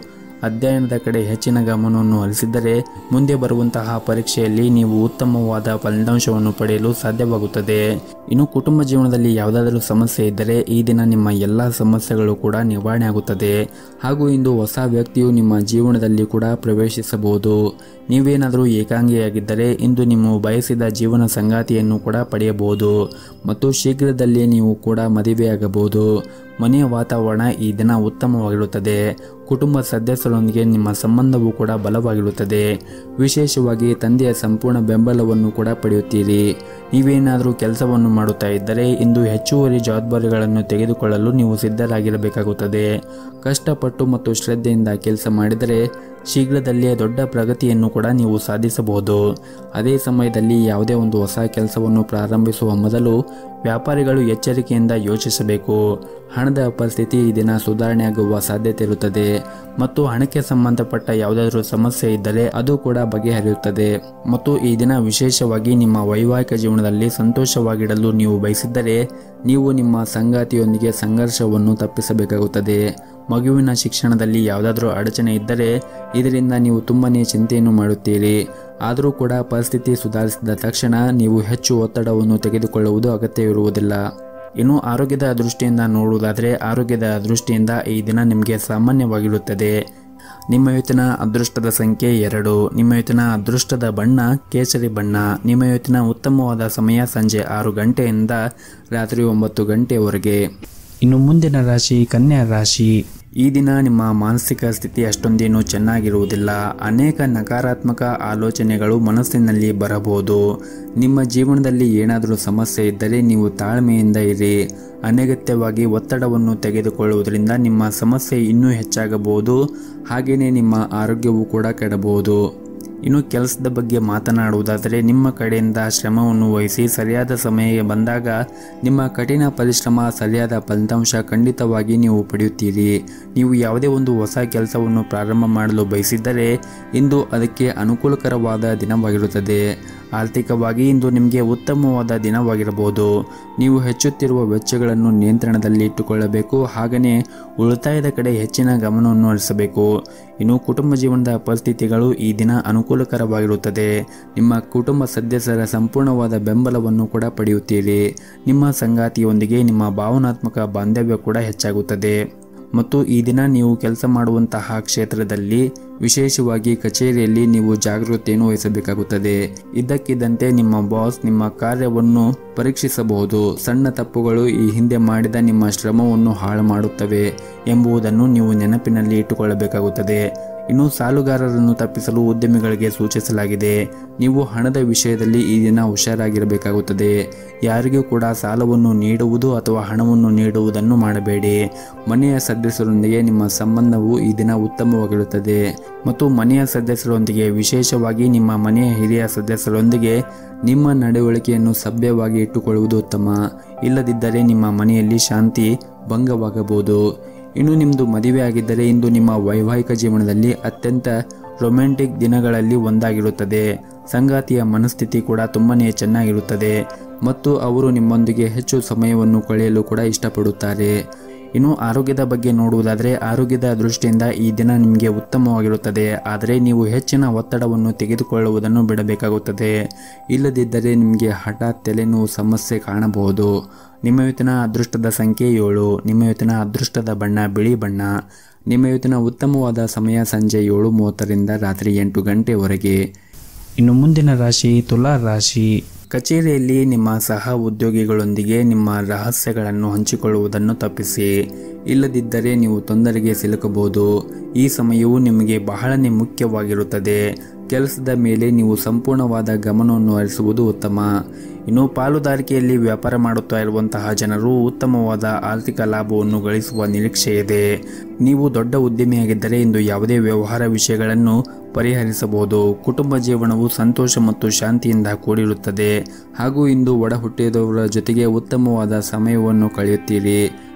Speaker 2: ಅಧ್ಯಯನದ ಕಡೆ ಹೆಚ್ಚಿನ ಗಮನವನ್ನು ಹರಿಸಿದ್ದರೆ ಮುಂದೆ ಬರುವಂತಹ ಪರೀಕ್ಷೆಯಲ್ಲಿ ನೀವು ಉತ್ತಮವಾದ ಫಲಿತಾಂಶವನ್ನು ಪಡೆಯಲು ಸಾಧ್ಯವಾಗುತ್ತದೆ ಇನ್ನು ಕುಟುಂಬ ಜೀವನದಲ್ಲಿ ಯಾವುದಾದರೂ ಸಮಸ್ಯೆ ಇದ್ದರೆ ಈ ದಿನ ನಿಮ್ಮ ಎಲ್ಲ ಸಮಸ್ಯೆಗಳು ಕೂಡ ನಿವಾರಣೆ ಆಗುತ್ತದೆ ಹಾಗೂ ಇಂದು ಹೊಸ ವ್ಯಕ್ತಿಯು ನಿಮ್ಮ ಜೀವನದಲ್ಲಿ ಕೂಡ ಪ್ರವೇಶಿಸಬಹುದು ನೀವೇನಾದರೂ ಏಕಾಂಗಿಯಾಗಿದ್ದರೆ ಇಂದು ನೀವು ಬಯಸಿದ ಜೀವನ ಸಂಗಾತಿಯನ್ನು ಕೂಡ ಪಡೆಯಬಹುದು ಮತ್ತು ಶೀಘ್ರದಲ್ಲೇ ನೀವು ಕೂಡ ಮದುವೆಯಾಗಬಹುದು ಮನೆಯ ವಾತಾವರಣ ಈ ದಿನ ಉತ್ತಮವಾಗಿರುತ್ತದೆ ಕುಟುಂಬ ಸದಸ್ಯರೊಂದಿಗೆ ನಿಮ್ಮ ಸಂಬಂಧವು ಕೂಡ ಬಲವಾಗಿರುತ್ತದೆ ವಿಶೇಷವಾಗಿ ತಂದೆಯ ಸಂಪೂರ್ಣ ಬೆಂಬಲವನ್ನು ಕೂಡ ಪಡೆಯುತ್ತೀರಿ ನೀವೇನಾದರೂ ಕೆಲಸವನ್ನು ಮಾಡುತ್ತಾ ಇದ್ದರೆ ಇಂದು ಹೆಚ್ಚುವರಿ ಜವಾಬ್ದಾರಿಗಳನ್ನು ತೆಗೆದುಕೊಳ್ಳಲು ನೀವು ಸಿದ್ಧರಾಗಿರಬೇಕಾಗುತ್ತದೆ ಕಷ್ಟಪಟ್ಟು ಮತ್ತು ಶ್ರದ್ಧೆಯಿಂದ ಕೆಲಸ ಮಾಡಿದರೆ ಶೀಘ್ರದಲ್ಲೇ ದೊಡ್ಡ ಪ್ರಗತಿಯನ್ನು ಕೂಡ ನೀವು ಸಾಧಿಸಬಹುದು ಅದೇ ಸಮಯದಲ್ಲಿ ಯಾವುದೇ ಒಂದು ಹೊಸ ಕೆಲಸವನ್ನು ಪ್ರಾರಂಭಿಸುವ ಮೊದಲು ವ್ಯಾಪಾರಿಗಳು ಎಚ್ಚರಿಕೆಯಿಂದ ಯೋಚಿಸಬೇಕು ಹಣದ ಪರಿಸ್ಥಿತಿ ಈ ದಿನ ಸುಧಾರಣೆಯಾಗುವ ಸಾಧ್ಯತೆ ಇರುತ್ತದೆ ಮತ್ತು ಹಣಕ್ಕೆ ಸಂಬಂಧಪಟ್ಟ ಯಾವುದಾದರೂ ಸಮಸ್ಯೆ ಇದ್ದರೆ ಅದು ಕೂಡ ಬಗೆಹರಿಯುತ್ತದೆ ಮತ್ತು ಈ ದಿನ ವಿಶೇಷವಾಗಿ ನಿಮ್ಮ ವೈವಾಹಿಕ ಜೀವನದಲ್ಲಿ ಸಂತೋಷವಾಗಿಡಲು ನೀವು ಬಯಸಿದ್ದರೆ ನೀವು ನಿಮ್ಮ ಸಂಗಾತಿಯೊಂದಿಗೆ ಸಂಘರ್ಷವನ್ನು ತಪ್ಪಿಸಬೇಕಾಗುತ್ತದೆ ಮಗುವಿನ ಶಿಕ್ಷಣದಲ್ಲಿ ಯಾವುದಾದ್ರೂ ಅಡಚಣೆ ಇದ್ದರೆ ಇದರಿಂದ ನೀವು ತುಂಬನೇ ಚಿಂತೆಯನ್ನು ಮಾಡುತ್ತೀರಿ ಆದರೂ ಕೂಡ ಪರಿಸ್ಥಿತಿ ಸುಧಾರಿಸಿದ ತಕ್ಷಣ ನೀವು ಹೆಚ್ಚು ಒತ್ತಡವನ್ನು ತೆಗೆದುಕೊಳ್ಳುವುದು ಅಗತ್ಯವಿರುವುದಿಲ್ಲ ಇನ್ನು ಆರೋಗ್ಯದ ದೃಷ್ಟಿಯಿಂದ ನೋಡುವುದಾದರೆ ಆರೋಗ್ಯದ ದೃಷ್ಟಿಯಿಂದ ಈ ದಿನ ನಿಮಗೆ ಸಾಮಾನ್ಯವಾಗಿರುತ್ತದೆ ನಿಮ್ಮ ಇವತ್ತಿನ ಅದೃಷ್ಟದ ಸಂಖ್ಯೆ ಎರಡು ನಿಮ್ಮ ಇವತ್ತಿನ ಅದೃಷ್ಟದ ಬಣ್ಣ ಕೇಸರಿ ಬಣ್ಣ ನಿಮ್ಮ ಇವತ್ತಿನ ಉತ್ತಮವಾದ ಸಮಯ ಸಂಜೆ ಆರು ಗಂಟೆಯಿಂದ ರಾತ್ರಿ ಒಂಬತ್ತು ಗಂಟೆಯವರೆಗೆ
Speaker 1: ಇನ್ನು ಮುಂದಿನ ರಾಶಿ ಕನ್ಯಾ ರಾಶಿ
Speaker 2: ಈ ದಿನ ನಿಮ್ಮ ಮಾನಸಿಕ ಸ್ಥಿತಿ ಅಷ್ಟೊಂದೇನು ಚೆನ್ನಾಗಿರುವುದಿಲ್ಲ ಅನೇಕ ನಕಾರಾತ್ಮಕ ಆಲೋಚನೆಗಳು ಮನಸ್ಸಿನಲ್ಲಿ ಬರಬಹುದು ನಿಮ್ಮ ಜೀವನದಲ್ಲಿ ಏನಾದರೂ ಸಮಸ್ಯೆ ಇದ್ದರೆ ನೀವು ತಾಳ್ಮೆಯಿಂದ ಇರಿ ಅನಗತ್ಯವಾಗಿ ಒತ್ತಡವನ್ನು ತೆಗೆದುಕೊಳ್ಳುವುದರಿಂದ ನಿಮ್ಮ ಸಮಸ್ಯೆ ಇನ್ನೂ ಹೆಚ್ಚಾಗಬಹುದು ಹಾಗೆಯೇ ನಿಮ್ಮ ಆರೋಗ್ಯವು ಕೂಡ ಕೆಡಬಹುದು ಇನ್ನು ಕೆಲಸದ ಬಗ್ಗೆ ಮಾತನಾಡುವುದಾದರೆ ನಿಮ್ಮ ಕಡೆಯಿಂದ ಶ್ರಮವನ್ನು ವಹಿಸಿ ಸರಿಯಾದ ಸಮಯ ಬಂದಾಗ ನಿಮ್ಮ ಕಠಿಣ ಪರಿಶ್ರಮ ಸರಿಯಾದ ಫಲಿತಾಂಶ ಖಂಡಿತವಾಗಿ ನೀವು ಪಡೆಯುತ್ತೀರಿ ನೀವು ಯಾವುದೇ ಒಂದು ಹೊಸ ಕೆಲಸವನ್ನು ಪ್ರಾರಂಭ ಮಾಡಲು ಬಯಸಿದ್ದರೆ ಇಂದು ಅದಕ್ಕೆ ಅನುಕೂಲಕರವಾದ ದಿನವಾಗಿರುತ್ತದೆ ಆರ್ಥಿಕವಾಗಿ ಇಂದು ನಿಮಗೆ ಉತ್ತಮವಾದ ದಿನವಾಗಿರಬಹುದು ನೀವು ಹೆಚ್ಚುತ್ತಿರುವ ವೆಚ್ಚಗಳನ್ನು ನಿಯಂತ್ರಣದಲ್ಲಿ ಇಟ್ಟುಕೊಳ್ಳಬೇಕು ಹಾಗೆಯೇ ಉಳಿತಾಯದ ಕಡೆ ಹೆಚ್ಚಿನ ಗಮನವನ್ನು ಹರಿಸಬೇಕು ಇನ್ನು ಕುಟುಂಬ ಜೀವನದ ಪರಿಸ್ಥಿತಿಗಳು ಈ ದಿನ ಅನುಕೂಲಕರವಾಗಿರುತ್ತದೆ ನಿಮ್ಮ ಕುಟುಂಬ ಸದಸ್ಯರ ಸಂಪೂರ್ಣವಾದ ಬೆಂಬಲವನ್ನು ಕೂಡ ಪಡೆಯುತ್ತೀರಿ ನಿಮ್ಮ ಸಂಗಾತಿಯೊಂದಿಗೆ ನಿಮ್ಮ ಭಾವನಾತ್ಮಕ ಬಾಂಧವ್ಯ ಕೂಡ ಹೆಚ್ಚಾಗುತ್ತದೆ ಮತ್ತು ಈ ದಿನ ನೀವು ಕೆಲಸ ಮಾಡುವಂತಹ ಕ್ಷೇತ್ರದಲ್ಲಿ ವಿಶೇಷವಾಗಿ ಕಚೇರಿಯಲ್ಲಿ ನೀವು ಜಾಗೃತಿಯನ್ನು ವಹಿಸಬೇಕಾಗುತ್ತದೆ ಇದ್ದಕ್ಕಿದ್ದಂತೆ ನಿಮ್ಮ ಬಾಸ್ ನಿಮ್ಮ ಕಾರ್ಯವನ್ನು ಪರೀಕ್ಷಿಸಬಹುದು ಸಣ್ಣ ತಪ್ಪುಗಳು ಈ ಹಿಂದೆ ಮಾಡಿದ ನಿಮ್ಮ ಶ್ರಮವನ್ನು ಹಾಳು ಮಾಡುತ್ತವೆ ಎಂಬುದನ್ನು ನೀವು ನೆನಪಿನಲ್ಲಿ ಇಟ್ಟುಕೊಳ್ಳಬೇಕಾಗುತ್ತದೆ ಇನ್ನು ಸಾಲುಗಾರರನ್ನು ತಪ್ಪಿಸಲು ಉದ್ಯಮಿಗಳಿಗೆ ಸೂಚಿಸಲಾಗಿದೆ ನೀವು ಹಣದ ವಿಷಯದಲ್ಲಿ ಈ ದಿನ ಹುಷಾರಾಗಿರಬೇಕಾಗುತ್ತದೆ ಯಾರಿಗೂ ಕೂಡ ಸಾಲವನ್ನು ನೀಡುವುದು ಅಥವಾ ಹಣವನ್ನು ನೀಡುವುದನ್ನು ಮಾಡಬೇಡಿ ಮನೆಯ ಸದಸ್ಯರೊಂದಿಗೆ ನಿಮ್ಮ ಸಂಬಂಧವು ಈ ದಿನ ಉತ್ತಮವಾಗಿರುತ್ತದೆ ಮತ್ತು ಮನೆಯ ಸದಸ್ಯರೊಂದಿಗೆ ವಿಶೇಷವಾಗಿ ನಿಮ್ಮ ಮನೆಯ ಹಿರಿಯ ಸದಸ್ಯರೊಂದಿಗೆ ನಿಮ್ಮ ನಡವಳಿಕೆಯನ್ನು ಸಭ್ಯವಾಗಿ ಇಟ್ಟುಕೊಳ್ಳುವುದು ಉತ್ತಮ ಇಲ್ಲದಿದ್ದರೆ ನಿಮ್ಮ ಮನೆಯಲ್ಲಿ ಶಾಂತಿ ಭಂಗವಾಗಬಹುದು ಇನ್ನು ನಿಮ್ಮದು ಮದುವೆ ಆಗಿದ್ದರೆ ಇಂದು ನಿಮ್ಮ ವೈವಾಹಿಕ ಜೀವನದಲ್ಲಿ ಅತ್ಯಂತ ರೊಮ್ಯಾಂಟಿಕ್ ದಿನಗಳಲ್ಲಿ ಒಂದಾಗಿರುತ್ತದೆ ಸಂಗಾತಿಯ ಮನಸ್ಥಿತಿ ಕೂಡ ತುಂಬನೇ ಚೆನ್ನಾಗಿರುತ್ತದೆ ಮತ್ತು ಅವರು ನಿಮ್ಮೊಂದಿಗೆ ಹೆಚ್ಚು ಸಮಯವನ್ನು ಕಳೆಯಲು ಕೂಡ ಇಷ್ಟಪಡುತ್ತಾರೆ ಇನ್ನು ಆರೋಗ್ಯದ ಬಗ್ಗೆ ನೋಡುವುದಾದರೆ ಆರೋಗ್ಯದ ದೃಷ್ಟಿಯಿಂದ ಈ ದಿನ ನಿಮಗೆ ಉತ್ತಮವಾಗಿರುತ್ತದೆ ಆದರೆ ನೀವು ಹೆಚ್ಚಿನ ಒತ್ತಡವನ್ನು ತೆಗೆದುಕೊಳ್ಳುವುದನ್ನು ಬಿಡಬೇಕಾಗುತ್ತದೆ ಇಲ್ಲದಿದ್ದರೆ ನಿಮಗೆ ಹಠಾತ್ ತಲೆನೋವು ಸಮಸ್ಯೆ ಕಾಣಬಹುದು ನಿಮ್ಮ ಇವತ್ತಿನ ಅದೃಷ್ಟದ ಸಂಖ್ಯೆ ಏಳು ನಿಮ್ಮ ಇವತ್ತಿನ ಅದೃಷ್ಟದ ಬಣ್ಣ ಬಿಳಿ ಬಣ್ಣ ನಿಮ್ಮ ಇವತ್ತಿನ ಉತ್ತಮವಾದ ಸಮಯ ಸಂಜೆ ಏಳು ಮೂವತ್ತರಿಂದ ರಾತ್ರಿ ಎಂಟು ಗಂಟೆವರೆಗೆ
Speaker 1: ಇನ್ನು ಮುಂದಿನ ರಾಶಿ ತುಲಾ ರಾಶಿ
Speaker 2: ಕಚೇರಿಯಲ್ಲಿ ನಿಮ್ಮ ಸಹ ಉದ್ಯೋಗಿಗಳೊಂದಿಗೆ ನಿಮ್ಮ ರಹಸ್ಯಗಳನ್ನು ಹಂಚಿಕೊಳ್ಳುವುದನ್ನು ತಪ್ಪಿಸಿ ಇಲ್ಲದಿದ್ದರೆ ನೀವು ತೊಂದರೆಗೆ ಸಿಲುಕಬಹುದು ಈ ಸಮಯವು ನಿಮಗೆ ಬಹಳನೇ ಮುಖ್ಯವಾಗಿರುತ್ತದೆ ಕೆಲಸದ ಮೇಲೆ ನೀವು ಸಂಪೂರ್ಣವಾದ ಗಮನವನ್ನು ಹರಿಸುವುದು ಉತ್ತಮ ಇನ್ನು ಪಾಲುದಾರಿಕೆಯಲ್ಲಿ ವ್ಯಾಪಾರ ಮಾಡುತ್ತಾ ಇರುವಂತಹ ಜನರು ಉತ್ತಮವಾದ ಆರ್ಥಿಕ ಲಾಭವನ್ನು ಗಳಿಸುವ ನಿರೀಕ್ಷೆ ಇದೆ ನೀವು ದೊಡ್ಡ ಉದ್ಯಮಿಯಾಗಿದ್ದರೆ ಇಂದು ಯಾವುದೇ ವ್ಯವಹಾರ ವಿಷಯಗಳನ್ನು ಪರಿಹರಿಸಬಹುದು ಕುಟುಂಬ ಜೀವನವು ಸಂತೋಷ ಮತ್ತು ಶಾಂತಿಯಿಂದ ಕೂಡಿರುತ್ತದೆ ಹಾಗೂ ಇಂದು ಒಡ ಹುಟ್ಟಿದವರ ಜೊತೆಗೆ ಉತ್ತಮವಾದ ಸಮಯವನ್ನು ಕಳೆಯುತ್ತೀರಿ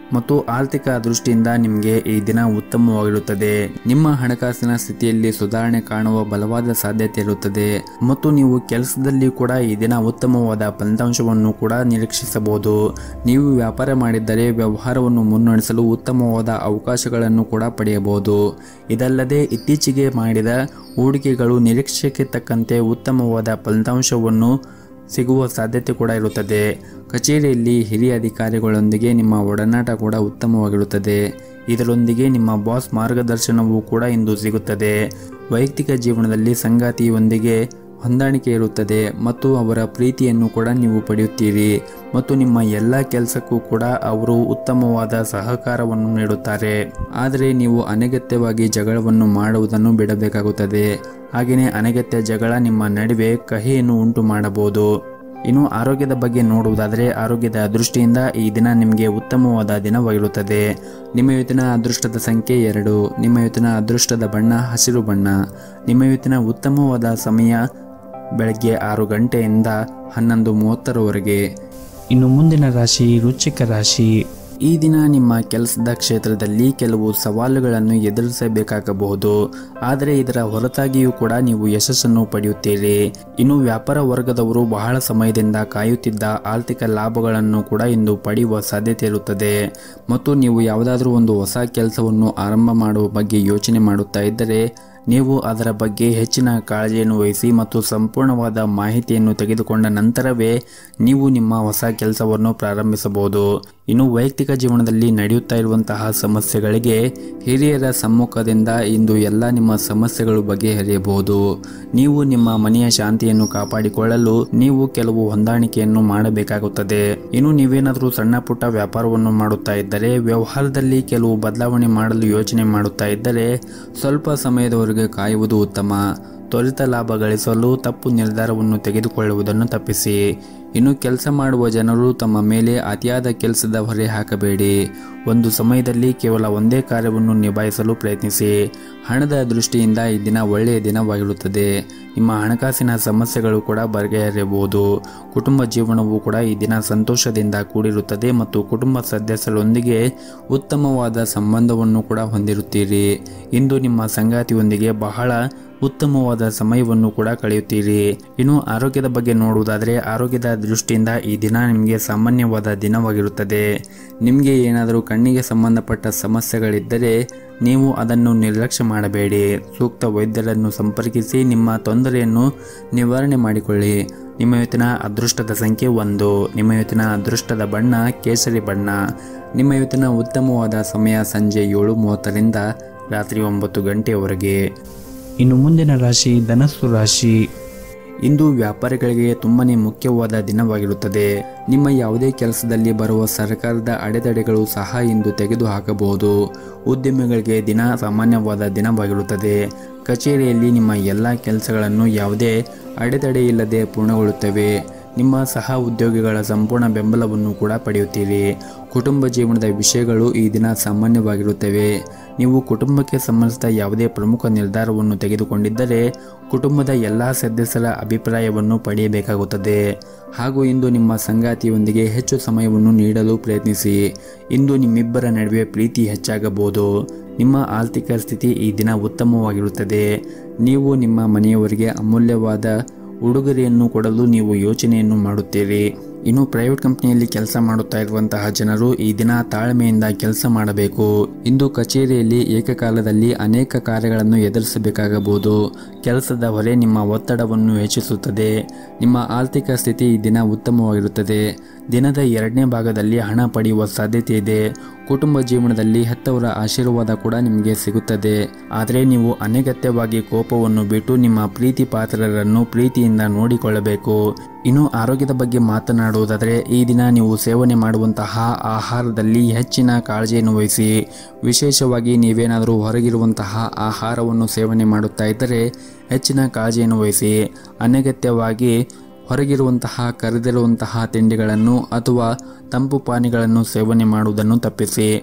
Speaker 2: ಮತ್ತು ಆರ್ಥಿಕ ದೃಷ್ಟಿಯಿಂದ ನಿಮಗೆ ಈ ದಿನ ಉತ್ತಮವಾಗಿರುತ್ತದೆ ನಿಮ್ಮ ಹಣಕಾಸಿನ ಸ್ಥಿತಿಯಲ್ಲಿ ಸುಧಾರಣೆ ಕಾಣುವ ಬಲವಾದ ಸಾಧ್ಯತೆ ಇರುತ್ತದೆ ಮತ್ತು ನೀವು ಕೆಲಸದಲ್ಲಿ ಕೂಡ ಈ ದಿನ ಉತ್ತಮವಾದ ಫಲಿತಾಂಶವನ್ನು ಕೂಡ ನಿರೀಕ್ಷಿಸಬಹುದು ನೀವು ವ್ಯಾಪಾರ ಮಾಡಿದ್ದರೆ ವ್ಯವಹಾರವನ್ನು ಮುನ್ನಡೆಸಲು ಉತ್ತಮವಾದ ಅವಕಾಶಗಳನ್ನು ಕೂಡ ಪಡೆಯಬಹುದು ಇದಲ್ಲದೆ ಇತ್ತೀಚೆಗೆ ಮಾಡಿದ ಹೂಡಿಕೆಗಳು ನಿರೀಕ್ಷೆಗೆ ತಕ್ಕಂತೆ ಉತ್ತಮವಾದ ಫಲಿತಾಂಶವನ್ನು ಸಿಗುವ ಸಾಧ್ಯತೆ ಕೂಡ ಇರುತ್ತದೆ ಕಚೇರಿಯಲ್ಲಿ ಹಿರಿಯ ಅಧಿಕಾರಿಗಳೊಂದಿಗೆ ನಿಮ್ಮ ಒಡನಾಟ ಕೂಡ ಉತ್ತಮವಾಗಿರುತ್ತದೆ ಇದರೊಂದಿಗೆ ನಿಮ್ಮ ಬಾಸ್ ಮಾರ್ಗದರ್ಶನವೂ ಕೂಡ ಇಂದು ಸಿಗುತ್ತದೆ ವೈಯಕ್ತಿಕ ಜೀವನದಲ್ಲಿ ಸಂಗಾತಿಯೊಂದಿಗೆ ಹೊಂದಾಣಿಕೆ ಇರುತ್ತದೆ ಮತ್ತು ಅವರ ಪ್ರೀತಿಯನ್ನು ಕೂಡ ನೀವು ಪಡೆಯುತ್ತೀರಿ ಮತ್ತು ನಿಮ್ಮ ಎಲ್ಲ ಕೆಲಸಕ್ಕೂ ಕೂಡ ಅವರು ಉತ್ತಮವಾದ ಸಹಕಾರವನ್ನು ನೀಡುತ್ತಾರೆ ಆದರೆ ನೀವು ಅನಗತ್ಯವಾಗಿ ಜಗಳವನ್ನು ಮಾಡುವುದನ್ನು ಬಿಡಬೇಕಾಗುತ್ತದೆ ಹಾಗೆಯೇ ಅನಗತ್ಯ ಜಗಳ ನಿಮ್ಮ ನಡುವೆ ಕಹಿಯನ್ನು ಉಂಟು ಮಾಡಬಹುದು ಇನ್ನು ಆರೋಗ್ಯದ ಬಗ್ಗೆ ನೋಡುವುದಾದರೆ ಆರೋಗ್ಯದ ದೃಷ್ಟಿಯಿಂದ ಈ ದಿನ ನಿಮಗೆ ಉತ್ತಮವಾದ ದಿನವಾಗಿರುತ್ತದೆ ನಿಮ್ಮ ಇವತ್ತಿನ ಅದೃಷ್ಟದ ಸಂಖ್ಯೆ ಎರಡು ನಿಮ್ಮ ಇವತ್ತಿನ ಅದೃಷ್ಟದ ಬಣ್ಣ ಹಸಿರು ಬಣ್ಣ ನಿಮ್ಮ ಇವತ್ತಿನ ಉತ್ತಮವಾದ ಸಮಯ ಬೆಳಗ್ಗೆ ಆರು ಗಂಟೆಯಿಂದ ಹನ್ನೊಂದು ಮೂವತ್ತರವರೆಗೆ
Speaker 1: ಇನ್ನು ಮುಂದಿನ ರಾಶಿ ವೃಶ್ಚಿಕ ರಾಶಿ
Speaker 2: ಈ ದಿನ ನಿಮ್ಮ ಕೆಲಸದ ಕ್ಷೇತ್ರದಲ್ಲಿ ಕೆಲವು ಸವಾಲುಗಳನ್ನು ಎದುರಿಸಬೇಕಾಗಬಹುದು ಆದರೆ ಇದರ ಹೊರತಾಗಿಯೂ ಕೂಡ ನೀವು ಯಶಸ್ಸನ್ನು ಪಡೆಯುತ್ತೀರಿ ಇನ್ನು ವ್ಯಾಪಾರ ವರ್ಗದವರು ಬಹಳ ಸಮಯದಿಂದ ಕಾಯುತ್ತಿದ್ದ ಆರ್ಥಿಕ ಲಾಭಗಳನ್ನು ಕೂಡ ಇಂದು ಪಡೆಯುವ ಸಾಧ್ಯತೆ ಇರುತ್ತದೆ ಮತ್ತು ನೀವು ಯಾವುದಾದ್ರೂ ಒಂದು ಹೊಸ ಕೆಲಸವನ್ನು ಆರಂಭ ಮಾಡುವ ಬಗ್ಗೆ ಯೋಚನೆ ಮಾಡುತ್ತಾ ಇದ್ದರೆ ನೀವು ಅದರ ಬಗ್ಗೆ ಹೆಚ್ಚಿನ ಕಾಳಜಿಯನ್ನು ವಹಿಸಿ ಮತ್ತು ಸಂಪೂರ್ಣವಾದ ಮಾಹಿತಿಯನ್ನು ತೆಗೆದುಕೊಂಡ ನಂತರವೇ ನೀವು ನಿಮ್ಮ ಹೊಸ ಕೆಲಸವನ್ನು ಪ್ರಾರಂಭಿಸಬಹುದು ಇನ್ನು ವೈಯಕ್ತಿಕ ಜೀವನದಲ್ಲಿ ನಡೆಯುತ್ತಾ ಇರುವಂತಹ ಸಮಸ್ಯೆಗಳಿಗೆ ಹಿರಿಯರ ಸಮ್ಮುಖದಿಂದ ಇಂದು ಎಲ್ಲ ನಿಮ್ಮ ಸಮಸ್ಯೆಗಳು ಬಗೆಹರಿಯಬಹುದು ನೀವು ನಿಮ್ಮ ಮನೆಯ ಶಾಂತಿಯನ್ನು ಕಾಪಾಡಿಕೊಳ್ಳಲು ನೀವು ಕೆಲವು ಹೊಂದಾಣಿಕೆಯನ್ನು ಮಾಡಬೇಕಾಗುತ್ತದೆ ಇನ್ನು ನೀವೇನಾದರೂ ಸಣ್ಣ ಪುಟ್ಟ ವ್ಯಾಪಾರವನ್ನು ಮಾಡುತ್ತಾ ಇದ್ದರೆ ವ್ಯವಹಾರದಲ್ಲಿ ಕೆಲವು ಬದಲಾವಣೆ ಮಾಡಲು ಯೋಚನೆ ಮಾಡುತ್ತಾ ಇದ್ದರೆ ಸ್ವಲ್ಪ ಸಮಯದವರೆಗೆ ಕಾಯುವುದು ಉತ್ತಮ ತ್ವರಿತ ಲಾಭ ಗಳಿಸಲು ತಪ್ಪು ನಿರ್ಧಾರವನ್ನು ತೆಗೆದುಕೊಳ್ಳುವುದನ್ನು ತಪ್ಪಿಸಿ ಇನ್ನು ಕೆಲಸ ಮಾಡುವ ಜನರು ತಮ್ಮ ಮೇಲೆ ಅತಿಯಾದ ಕೆಲಸದ ಹೊರೆ ಹಾಕಬೇಡಿ ಒಂದು ಸಮಯದಲ್ಲಿ ಕೇವಲ ಒಂದೇ ಕಾರ್ಯವನ್ನು ನಿಭಾಯಿಸಲು ಪ್ರಯತ್ನಿಸಿ ಹಣದ ದೃಷ್ಟಿಯಿಂದ ಈ ದಿನ ಒಳ್ಳೆಯ ದಿನವಾಗಿರುತ್ತದೆ ನಿಮ್ಮ ಹಣಕಾಸಿನ ಸಮಸ್ಯೆಗಳು ಕೂಡ ಬಗೆಹರಿಯಬಹುದು ಕುಟುಂಬ ಜೀವನವು ಕೂಡ ಈ ದಿನ ಸಂತೋಷದಿಂದ ಕೂಡಿರುತ್ತದೆ ಮತ್ತು ಕುಟುಂಬ ಸದಸ್ಯರೊಂದಿಗೆ ಉತ್ತಮವಾದ ಸಂಬಂಧವನ್ನು ಕೂಡ ಹೊಂದಿರುತ್ತೀರಿ ಇಂದು ನಿಮ್ಮ ಸಂಗಾತಿಯೊಂದಿಗೆ ಬಹಳ ಉತ್ತಮವಾದ ಸಮಯವನ್ನು ಕೂಡ ಕಳೆಯುತ್ತೀರಿ ಇನ್ನು ಆರೋಗ್ಯದ ಬಗ್ಗೆ ನೋಡುವುದಾದರೆ ಆರೋಗ್ಯದ ದೃಷ್ಟಿಯಿಂದ ಈ ದಿನ ನಿಮಗೆ ಸಾಮಾನ್ಯವಾದ ದಿನವಾಗಿರುತ್ತದೆ ನಿಮಗೆ ಏನಾದರೂ ಕಣ್ಣಿಗೆ ಸಂಬಂಧಪಟ್ಟ ಸಮಸ್ಯೆಗಳಿದ್ದರೆ ನೀವು ಅದನ್ನು ನಿರ್ಲಕ್ಷ್ಯ ಮಾಡಬೇಡಿ ಸೂಕ್ತ ವೈದ್ಯರನ್ನು ಸಂಪರ್ಕಿಸಿ ನಿಮ್ಮ ತೊಂದರೆಯನ್ನು ನಿವಾರಣೆ ಮಾಡಿಕೊಳ್ಳಿ ನಿಮ್ಮ ಇವತ್ತಿನ ಅದೃಷ್ಟದ ಸಂಖ್ಯೆ ಒಂದು ನಿಮ್ಮ ಇವತ್ತಿನ ಅದೃಷ್ಟದ ಬಣ್ಣ ಕೇಸರಿ ಬಣ್ಣ ನಿಮ್ಮ ಇವತ್ತಿನ ಉತ್ತಮವಾದ ಸಮಯ ಸಂಜೆ ಏಳು ಮೂವತ್ತರಿಂದ ರಾತ್ರಿ ಒಂಬತ್ತು ಗಂಟೆಯವರೆಗೆ
Speaker 1: ಇನ್ನು ಮುಂದಿನ ರಾಶಿ ಧನಸ್ಸು ರಾಶಿ
Speaker 2: ಇಂದು ವ್ಯಾಪಾರಿಗಳಿಗೆ ತುಂಬಾನೇ ಮುಖ್ಯವಾದ ದಿನವಾಗಿರುತ್ತದೆ ನಿಮ್ಮ ಯಾವುದೇ ಕೆಲಸದಲ್ಲಿ ಬರುವ ಸರ್ಕಾರದ ಅಡೆತಡೆಗಳು ಸಹ ಇಂದು ತೆಗೆದುಹಾಕಬಹುದು ಉದ್ಯಮಿಗಳಿಗೆ ದಿನ ಸಾಮಾನ್ಯವಾದ ದಿನವಾಗಿರುತ್ತದೆ ಕಚೇರಿಯಲ್ಲಿ ನಿಮ್ಮ ಎಲ್ಲ ಕೆಲಸಗಳನ್ನು ಯಾವುದೇ ಅಡೆತಡೆ ಇಲ್ಲದೆ ಪೂರ್ಣಗೊಳ್ಳುತ್ತವೆ ನಿಮ್ಮ ಸಹ ಉದ್ಯೋಗಿಗಳ ಸಂಪೂರ್ಣ ಬೆಂಬಲವನ್ನು ಕೂಡ ಪಡೆಯುತ್ತೀರಿ ಕುಟುಂಬ ಜೀವನದ ವಿಷಯಗಳು ಈ ದಿನ ಸಾಮಾನ್ಯವಾಗಿರುತ್ತವೆ ನೀವು ಕುಟುಂಬಕ್ಕೆ ಸಂಬಂಧಿಸಿದ ಯಾವುದೇ ಪ್ರಮುಖ ನಿರ್ಧಾರವನ್ನು ತೆಗೆದುಕೊಂಡಿದ್ದರೆ ಕುಟುಂಬದ ಎಲ್ಲ ಸದಸ್ಯರ ಅಭಿಪ್ರಾಯವನ್ನು ಪಡೆಯಬೇಕಾಗುತ್ತದೆ ಹಾಗೂ ಇಂದು ನಿಮ್ಮ ಸಂಗಾತಿಯೊಂದಿಗೆ ಹೆಚ್ಚು ಸಮಯವನ್ನು ನೀಡಲು ಪ್ರಯತ್ನಿಸಿ ಇಂದು ನಿಮ್ಮಿಬ್ಬರ ನಡುವೆ ಪ್ರೀತಿ ಹೆಚ್ಚಾಗಬಹುದು ನಿಮ್ಮ ಆರ್ಥಿಕ ಸ್ಥಿತಿ ಈ ದಿನ ಉತ್ತಮವಾಗಿರುತ್ತದೆ ನೀವು ನಿಮ್ಮ ಮನೆಯವರಿಗೆ ಅಮೂಲ್ಯವಾದ ಉಡುಗೊರೆಯನ್ನು ಕೊಡಲು ನೀವು ಯೋಚನೆಯನ್ನು ಮಾಡುತ್ತೀರಿ ಇನ್ನು ಪ್ರೈವೇಟ್ ಕಂಪನಿಯಲ್ಲಿ ಕೆಲಸ ಮಾಡುತ್ತಾ ಇರುವಂತಹ ಜನರು ಈ ದಿನ ತಾಳ್ಮೆಯಿಂದ ಕೆಲಸ ಮಾಡಬೇಕು ಇಂದು ಕಚೇರಿಯಲ್ಲಿ ಏಕಕಾಲದಲ್ಲಿ ಅನೇಕ ಕಾರ್ಯಗಳನ್ನು ಎದುರಿಸಬೇಕಾಗಬಹುದು ಕೆಲಸದ ಹೊರೆ ನಿಮ್ಮ ಒತ್ತಡವನ್ನು ಹೆಚ್ಚಿಸುತ್ತದೆ ನಿಮ್ಮ ಆರ್ಥಿಕ ಸ್ಥಿತಿ ಈ ದಿನ ಉತ್ತಮವಾಗಿರುತ್ತದೆ ದಿನದ ಎರಡನೇ ಭಾಗದಲ್ಲಿ ಹಣ ಪಡೆಯುವ ಸಾಧ್ಯತೆ ಇದೆ ಕುಟುಂಬ ಜೀವನದಲ್ಲಿ ಹೆತ್ತವರ ಆಶೀರ್ವಾದ ಕೂಡ ನಿಮಗೆ ಸಿಗುತ್ತದೆ ಆದರೆ ನೀವು ಅನಗತ್ಯವಾಗಿ ಕೋಪವನ್ನು ಬಿಟ್ಟು ನಿಮ್ಮ ಪ್ರೀತಿ ಪಾತ್ರರನ್ನು ಪ್ರೀತಿಯಿಂದ ನೋಡಿಕೊಳ್ಳಬೇಕು ಇನ್ನು ಆರೋಗ್ಯದ ಬಗ್ಗೆ ಮಾತನಾಡುವುದಾದರೆ ಈ ದಿನ ನೀವು ಸೇವನೆ ಮಾಡುವಂತಹ ಆಹಾರದಲ್ಲಿ ಹೆಚ್ಚಿನ ಕಾಳಜಿಯನ್ನು ವಹಿಸಿ ವಿಶೇಷವಾಗಿ ನೀವೇನಾದರೂ ಹೊರಗಿರುವಂತಹ ಆಹಾರವನ್ನು ಸೇವನೆ ಮಾಡುತ್ತಾ ಇದ್ದರೆ ಹೆಚ್ಚಿನ ಕಾಳಜಿಯನ್ನು ವಹಿಸಿ ಅನಗತ್ಯವಾಗಿ ಹೊರಗಿರುವಂತಹ ಕರೆದಿರುವಂತಹ ತಿಂಡಿಗಳನ್ನು ಅಥವಾ ತಂಪು ಪಾನೀಯಗಳನ್ನು ಸೇವನೆ ಮಾಡುವುದನ್ನು ತಪ್ಪಿಸಿ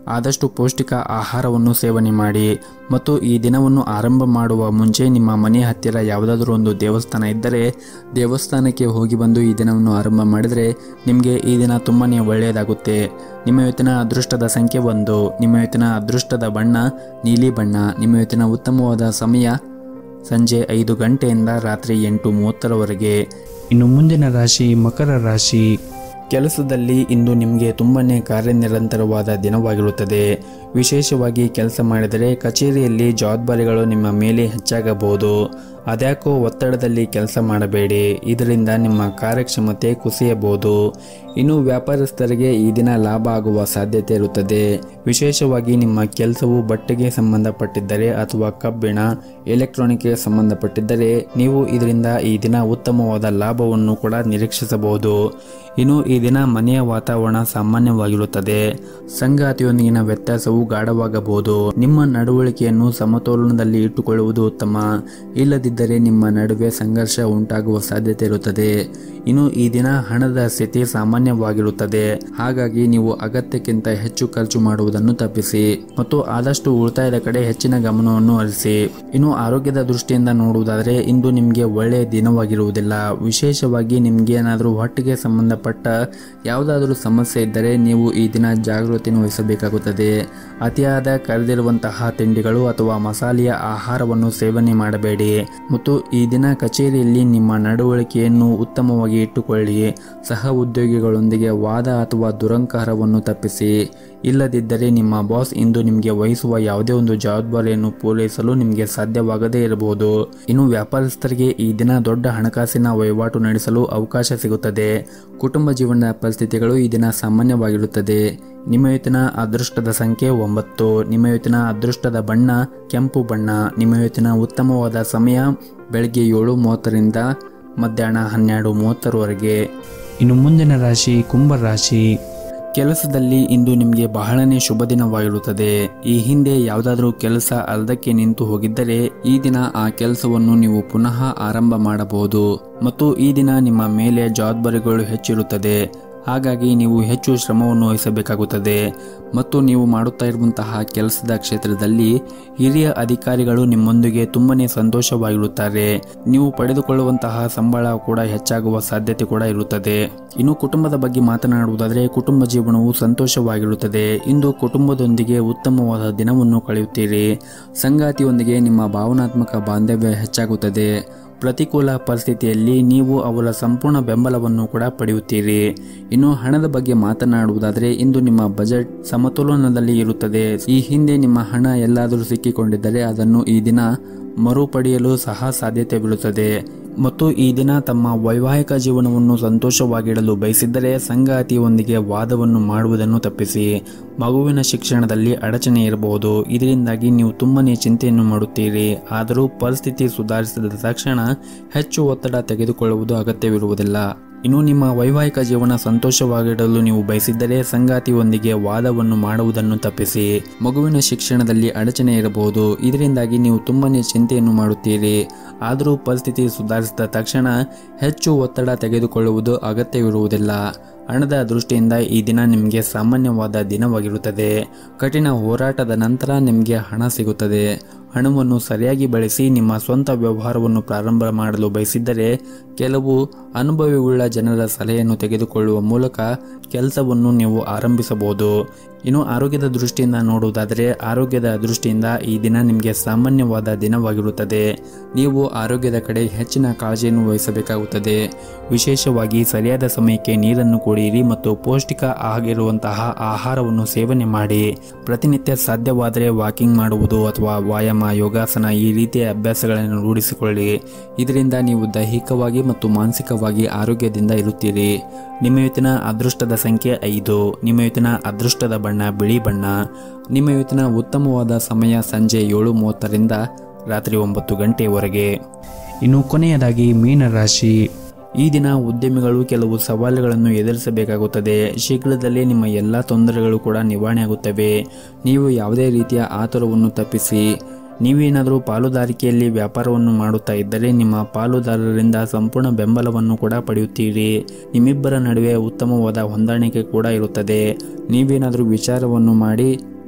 Speaker 2: ಆದಷ್ಟು ಪೌಷ್ಟಿಕ ಆಹಾರವನ್ನು ಸೇವನೆ ಮಾಡಿ ಮತ್ತು ಈ ದಿನವನ್ನು ಆರಂಭ ಮಾಡುವ ಮುಂಚೆ ನಿಮ್ಮ ಮನೆ ಹತ್ತಿರ ಯಾವುದಾದ್ರೂ ಒಂದು ದೇವಸ್ಥಾನ ಇದ್ದರೆ ದೇವಸ್ಥಾನಕ್ಕೆ ಹೋಗಿ ಬಂದು ಈ ದಿನವನ್ನು ಆರಂಭ ಮಾಡಿದರೆ ನಿಮಗೆ ಈ ದಿನ ತುಂಬಾ ಒಳ್ಳೆಯದಾಗುತ್ತೆ ನಿಮ್ಮ ಇವತ್ತಿನ ಅದೃಷ್ಟದ ಸಂಖ್ಯೆ ಒಂದು ನಿಮ್ಮ ಇವತ್ತಿನ ಅದೃಷ್ಟದ ಬಣ್ಣ ನೀಲಿ ಬಣ್ಣ ನಿಮ್ಮ ಇವತ್ತಿನ ಉತ್ತಮವಾದ ಸಮಯ ಸಂಜೆ ಐದು ಗಂಟೆಯಿಂದ ರಾತ್ರಿ ಎಂಟು ಮೂವತ್ತರವರೆಗೆ
Speaker 1: ಇನ್ನು ಮುಂದಿನ ರಾಶಿ ಮಕರ ರಾಶಿ
Speaker 2: ಕೆಲಸದಲ್ಲಿ ಇಂದು ನಿಮಗೆ ತುಂಬನೇ ಕಾರ್ಯನಿರಂತರವಾದ ದಿನವಾಗಿರುತ್ತದೆ ವಿಶೇಷವಾಗಿ ಕೆಲಸ ಮಾಡಿದರೆ ಕಚೇರಿಯಲ್ಲಿ ಜವಾಬ್ದಾರಿಗಳು ನಿಮ್ಮ ಮೇಲೆ ಹೆಚ್ಚಾಗಬಹುದು ಅದ್ಯಾಕೋ ಒತ್ತಡದಲ್ಲಿ ಕೆಲಸ ಮಾಡಬೇಡಿ ಇದರಿಂದ ನಿಮ್ಮ ಕಾರ್ಯಕ್ಷಮತೆ ಕುಸಿಯಬಹುದು ಇನ್ನು ವ್ಯಾಪಾರಸ್ಥರಿಗೆ ಈ ದಿನ ಲಾಭ ಆಗುವ ಸಾಧ್ಯತೆ ಇರುತ್ತದೆ ವಿಶೇಷವಾಗಿ ನಿಮ್ಮ ಕೆಲಸವು ಬಟ್ಟೆಗೆ ಸಂಬಂಧಪಟ್ಟಿದ್ದರೆ ಅಥವಾ ಕಬ್ಬಿಣ ಎಲೆಕ್ಟ್ರಾನಿಕ್ಗೆ ಸಂಬಂಧಪಟ್ಟಿದ್ದರೆ ನೀವು ಇದರಿಂದ ಈ ದಿನ ಉತ್ತಮವಾದ ಲಾಭವನ್ನು ಕೂಡ ನಿರೀಕ್ಷಿಸಬಹುದು ಇನ್ನು ಈ ದಿನ ಮನೆಯ ವಾತಾವರಣ ಸಾಮಾನ್ಯವಾಗಿರುತ್ತದೆ ಸಂಗಾತಿಯೊಂದಿಗಿನ ವ್ಯತ್ಯಾಸವು ಗಾಢವಾಗಬಹುದು ನಿಮ್ಮ ನಡವಳಿಕೆಯನ್ನು ಸಮತೋಲನದಲ್ಲಿ ಇಟ್ಟುಕೊಳ್ಳುವುದು ಉತ್ತಮ ಇಲ್ಲದಿದ್ದರೆ ನಿಮ್ಮ ನಡುವೆ ಸಂಘರ್ಷ ಉಂಟಾಗುವ ಸಾಧ್ಯತೆ ಇರುತ್ತದೆ ಇನ್ನು ಈ ದಿನ ಹಣದ ಸ್ಥಿತಿ ಸಾಮಾನ್ಯವಾಗಿರುತ್ತದೆ ಹಾಗಾಗಿ ನೀವು ಅಗತ್ಯಕ್ಕಿಂತ ಹೆಚ್ಚು ಖರ್ಚು ಮಾಡುವುದನ್ನು ತಪ್ಪಿಸಿ ಮತ್ತು ಆದಷ್ಟು ಉಳಿತಾಯದ ಕಡೆ ಹೆಚ್ಚಿನ ಗಮನವನ್ನು ಹರಿಸಿ ಇನ್ನು ಆರೋಗ್ಯದ ದೃಷ್ಟಿಯಿಂದ ನೋಡುವುದಾದರೆ ಇಂದು ನಿಮಗೆ ಒಳ್ಳೆಯ ದಿನವಾಗಿರುವುದಿಲ್ಲ ವಿಶೇಷವಾಗಿ ನಿಮ್ಗೆ ಏನಾದರೂ ಹೊಟ್ಟೆಗೆ ಸಂಬಂಧಪಟ್ಟ ಯಾವುದಾದರೂ ಸಮಸ್ಯೆ ಇದ್ದರೆ ನೀವು ಈ ದಿನ ಜಾಗೃತಿಯನ್ನು ವಹಿಸಬೇಕಾಗುತ್ತದೆ ಅತಿಯಾದ ಕರೆದಿರುವಂತಹ ತಿಂಡಿಗಳು ಅಥವಾ ಮಸಾಲೆಯ ಆಹಾರವನ್ನು ಸೇವನೆ ಮಾಡಬೇಡಿ ಮತ್ತು ಈ ದಿನ ಕಚೇರಿಯಲ್ಲಿ ನಿಮ್ಮ ನಡವಳಿಕೆಯನ್ನು ಉತ್ತಮವಾಗಿ ಇಟ್ಟುಕೊಳ್ಳಿ ಸಹ ಉದ್ಯೋಗಿಗಳೊಂದಿಗೆ ವಾದ ಅಥವಾ ದುರಂಕಾರವನ್ನು ತಪ್ಪಿಸಿ ಇಲ್ಲದಿದ್ದರೆ ನಿಮ್ಮ ಬಾಸ್ ಇಂದು ನಿಮಗೆ ವಹಿಸುವ ಯಾವುದೇ ಒಂದು ಜವಾಬ್ದಾರಿಯನ್ನು ಪೂರೈಸಲು ನಿಮಗೆ ಸಾಧ್ಯವಾಗದೇ ಇರಬಹುದು ಇನ್ನು ವ್ಯಾಪಾರಸ್ಥರಿಗೆ ಈ ದಿನ ದೊಡ್ಡ ಹಣಕಾಸಿನ ವಹಿವಾಟು ನಡೆಸಲು ಅವಕಾಶ ಸಿಗುತ್ತದೆ ಕುಟುಂಬ ಜೀವನದ ಪರಿಸ್ಥಿತಿಗಳು ಈ ದಿನ ಸಾಮಾನ್ಯವಾಗಿರುತ್ತದೆ ನಿಮ್ಮ ಇವತ್ತಿನ ಅದೃಷ್ಟದ ಸಂಖ್ಯೆ ಒಂಬತ್ತು ನಿಮ್ಮ ಇವತ್ತಿನ ಅದೃಷ್ಟದ ಬಣ್ಣ ಕೆಂಪು ಬಣ್ಣ ನಿಮ್ಮ ಇವತ್ತಿನ ಉತ್ತಮವಾದ ಸಮಯ ಬೆಳಗ್ಗೆ ಏಳು ಮೂವತ್ತರಿಂದ ಮಧ್ಯಾಹ್ನ ಹನ್ನೆರಡು ಮೂವತ್ತರವರೆಗೆ
Speaker 1: ಇನ್ನು ಮುಂದಿನ ರಾಶಿ ಕುಂಭ ರಾಶಿ
Speaker 2: ಕೆಲಸದಲ್ಲಿ ಇಂದು ನಿಮಗೆ ಬಹಳನೇ ಶುಭ ದಿನವಾಗಿರುತ್ತದೆ ಈ ಹಿಂದೆ ಯಾವುದಾದ್ರೂ ಕೆಲಸ ಅರ್ಧಕ್ಕೆ ನಿಂತು ಹೋಗಿದ್ದರೆ ಈ ದಿನ ಆ ಕೆಲಸವನ್ನು ನೀವು ಪುನಃ ಆರಂಭ ಮಾಡಬಹುದು ಮತ್ತು ಈ ದಿನ ನಿಮ್ಮ ಮೇಲೆ ಜವಾಬ್ದಾರಿಗಳು ಹೆಚ್ಚಿರುತ್ತದೆ ಹಾಗಾಗಿ ನೀವು ಹೆಚ್ಚು ಶ್ರಮವನ್ನು ವಹಿಸಬೇಕಾಗುತ್ತದೆ ಮತ್ತು ನೀವು ಮಾಡುತ್ತಾ ಇರುವಂತಹ ಕೆಲಸದ ಕ್ಷೇತ್ರದಲ್ಲಿ ಹಿರಿಯ ಅಧಿಕಾರಿಗಳು ನಿಮ್ಮೊಂದಿಗೆ ತುಂಬನೇ ಸಂತೋಷವಾಗಿರುತ್ತಾರೆ ನೀವು ಪಡೆದುಕೊಳ್ಳುವಂತಹ ಸಂಬಳ ಕೂಡ ಹೆಚ್ಚಾಗುವ ಸಾಧ್ಯತೆ ಕೂಡ ಇರುತ್ತದೆ ಇನ್ನು ಕುಟುಂಬದ ಬಗ್ಗೆ ಮಾತನಾಡುವುದಾದರೆ ಕುಟುಂಬ ಜೀವನವು ಸಂತೋಷವಾಗಿರುತ್ತದೆ ಇಂದು ಕುಟುಂಬದೊಂದಿಗೆ ಉತ್ತಮವಾದ ದಿನವನ್ನು ಕಳೆಯುತ್ತೀರಿ ಸಂಗಾತಿಯೊಂದಿಗೆ ನಿಮ್ಮ ಭಾವನಾತ್ಮಕ ಬಾಂಧವ್ಯ ಹೆಚ್ಚಾಗುತ್ತದೆ ಪ್ರತಿಕೂಲ ಪರಿಸ್ಥಿತಿಯಲ್ಲಿ ನೀವು ಅವರ ಸಂಪೂರ್ಣ ಬೆಂಬಲವನ್ನು ಕೂಡ ಪಡೆಯುತ್ತೀರಿ ಇನ್ನು ಹಣದ ಬಗ್ಗೆ ಮಾತನಾಡುವುದಾದರೆ ಇಂದು ನಿಮ್ಮ ಬಜೆಟ್ ಸಮತೋಲನದಲ್ಲಿ ಇರುತ್ತದೆ ಈ ಹಿಂದೆ ನಿಮ್ಮ ಹಣ ಎಲ್ಲಾದರೂ ಸಿಕ್ಕಿಕೊಂಡಿದ್ದರೆ ಅದನ್ನು ಈ ದಿನ ಮರುಪಡೆಯಲು ಸಹ ಸಾಧ್ಯತೆ ಬೀಳುತ್ತದೆ ಮತ್ತು ಈ ದಿನ ತಮ್ಮ ವೈವಾಹಿಕ ಜೀವನವನ್ನು ಸಂತೋಷವಾಗಿಡಲು ಬಯಸಿದ್ದರೆ ಸಂಗಾತಿಯೊಂದಿಗೆ ವಾದವನ್ನು ಮಾಡುವುದನ್ನು ತಪ್ಪಿಸಿ ಮಗುವಿನ ಶಿಕ್ಷಣದಲ್ಲಿ ಅಡಚಣೆ ಇರಬಹುದು ಇದರಿಂದಾಗಿ ನೀವು ತುಂಬನೇ ಚಿಂತೆಯನ್ನು ಮಾಡುತ್ತೀರಿ ಆದರೂ ಪರಿಸ್ಥಿತಿ ಸುಧಾರಿಸಿದ ತಕ್ಷಣ ಹೆಚ್ಚು ಒತ್ತಡ ತೆಗೆದುಕೊಳ್ಳುವುದು ಅಗತ್ಯವಿರುವುದಿಲ್ಲ ಇನ್ನು ನಿಮ್ಮ ವೈವಾಹಿಕ ಜೀವನ ಸಂತೋಷವಾಗಿಡಲು ನೀವು ಬಯಸಿದ್ದರೆ ಸಂಗಾತಿಯೊಂದಿಗೆ ವಾದವನ್ನು ಮಾಡುವುದನ್ನು ತಪ್ಪಿಸಿ ಮಗುವಿನ ಶಿಕ್ಷಣದಲ್ಲಿ ಅಡಚಣೆ ಇರಬಹುದು ಇದರಿಂದಾಗಿ ನೀವು ತುಂಬನೇ ಚಿಂತೆಯನ್ನು ಮಾಡುತ್ತೀರಿ ಆದರೂ ಪರಿಸ್ಥಿತಿ ಸುಧಾರಿಸಿದ ತಕ್ಷಣ ಹೆಚ್ಚು ಒತ್ತಡ ತೆಗೆದುಕೊಳ್ಳುವುದು ಅಗತ್ಯವಿರುವುದಿಲ್ಲ ಹಣದ ದೃಷ್ಟಿಯಿಂದ ಈ ದಿನ ನಿಮಗೆ ಸಾಮಾನ್ಯವಾದ ದಿನವಾಗಿರುತ್ತದೆ ಕಠಿಣ ಹೋರಾಟದ ನಂತರ ನಿಮಗೆ ಹಣ ಸಿಗುತ್ತದೆ ಹಣವನ್ನು ಸರಿಯಾಗಿ ಬಳಸಿ ನಿಮ್ಮ ಸ್ವಂತ ವ್ಯವಹಾರವನ್ನು ಪ್ರಾರಂಭ ಮಾಡಲು ಬಯಸಿದ್ದರೆ ಕೆಲವು ಅನುಭವಿಯುಳ್ಳ ಜನರ ಸಲಹೆಯನ್ನು ತೆಗೆದುಕೊಳ್ಳುವ ಮೂಲಕ ಕೆಲಸವನ್ನು ನೀವು ಆರಂಭಿಸಬಹುದು ಇನ್ನು ಆರೋಗ್ಯದ ದೃಷ್ಟಿಯಿಂದ ನೋಡುವುದಾದರೆ ಆರೋಗ್ಯದ ದೃಷ್ಟಿಯಿಂದ ಈ ದಿನ ನಿಮಗೆ ಸಾಮಾನ್ಯವಾದ ದಿನವಾಗಿರುತ್ತದೆ ನೀವು ಆರೋಗ್ಯದ ಕಡೆ ಹೆಚ್ಚಿನ ಕಾಳಜಿಯನ್ನು ವಹಿಸಬೇಕಾಗುತ್ತದೆ ವಿಶೇಷವಾಗಿ ಸರಿಯಾದ ಸಮಯಕ್ಕೆ ನೀರನ್ನು ಕುಡಿಯಿರಿ ಮತ್ತು ಪೌಷ್ಟಿಕ ಆಗಿರುವಂತಹ ಆಹಾರವನ್ನು ಸೇವನೆ ಮಾಡಿ ಪ್ರತಿನಿತ್ಯ ಸಾಧ್ಯವಾದರೆ ವಾಕಿಂಗ್ ಮಾಡುವುದು ಅಥವಾ ವ್ಯಾಯಾಮ ಯೋಗಾಸನ ಈ ರೀತಿಯ ಅಭ್ಯಾಸಗಳನ್ನು ರೂಢಿಸಿಕೊಳ್ಳಿ ಇದರಿಂದ ನೀವು ದೈಹಿಕವಾಗಿ ಮತ್ತು ಮಾನಸಿಕವಾಗಿ ಆರೋಗ್ಯದಿಂದ ಇರುತ್ತೀರಿ ನಿಮ್ಮ ಇವತ್ತಿನ ಅದೃಷ್ಟದ ಸಂಖ್ಯೆ ಐದು ನಿಮ್ಮ ಇವತ್ತಿನ ಅದೃಷ್ಟದ ಬಣ್ಣ ಬಿಳಿ ಬಣ್ಣ ನಿಮ್ಮ ಇವತ್ತಿನ ಉತ್ತಮವಾದ ಸಮಯ ಸಂಜೆ ಏಳು ಮೂವತ್ತರಿಂದ ರಾತ್ರಿ ಒಂಬತ್ತು ಗಂಟೆಯವರೆಗೆ
Speaker 1: ಇನ್ನು ಕೊನೆಯದಾಗಿ ಮೀನ ರಾಶಿ
Speaker 2: ಈ ದಿನ ಉದ್ಯಮಿಗಳು ಕೆಲವು ಸವಾಲುಗಳನ್ನು ಎದುರಿಸಬೇಕಾಗುತ್ತದೆ ಶೀಘ್ರದಲ್ಲೇ ನಿಮ್ಮ ಎಲ್ಲ ತೊಂದರೆಗಳು ಕೂಡ ನಿವಾರಣೆಯಾಗುತ್ತವೆ ನೀವು ಯಾವುದೇ ರೀತಿಯ ಆತುರವನ್ನು ತಪ್ಪಿಸಿ ನೀವೇನಾದರೂ ಪಾಲುದಾರಿಕೆಯಲ್ಲಿ ವ್ಯಾಪಾರವನ್ನು ಮಾಡುತ್ತಾ ಇದ್ದರೆ ನಿಮ್ಮ ಪಾಲುದಾರರಿಂದ ಸಂಪೂರ್ಣ ಬೆಂಬಲವನ್ನು ಕೂಡ ಪಡೆಯುತ್ತೀರಿ ನಿಮ್ಮಿಬ್ಬರ ನಡುವೆ ಉತ್ತಮವಾದ ಹೊಂದಾಣಿಕೆ ಕೂಡ ಇರುತ್ತದೆ ನೀವೇನಾದರೂ ವಿಚಾರವನ್ನು ಮಾಡಿ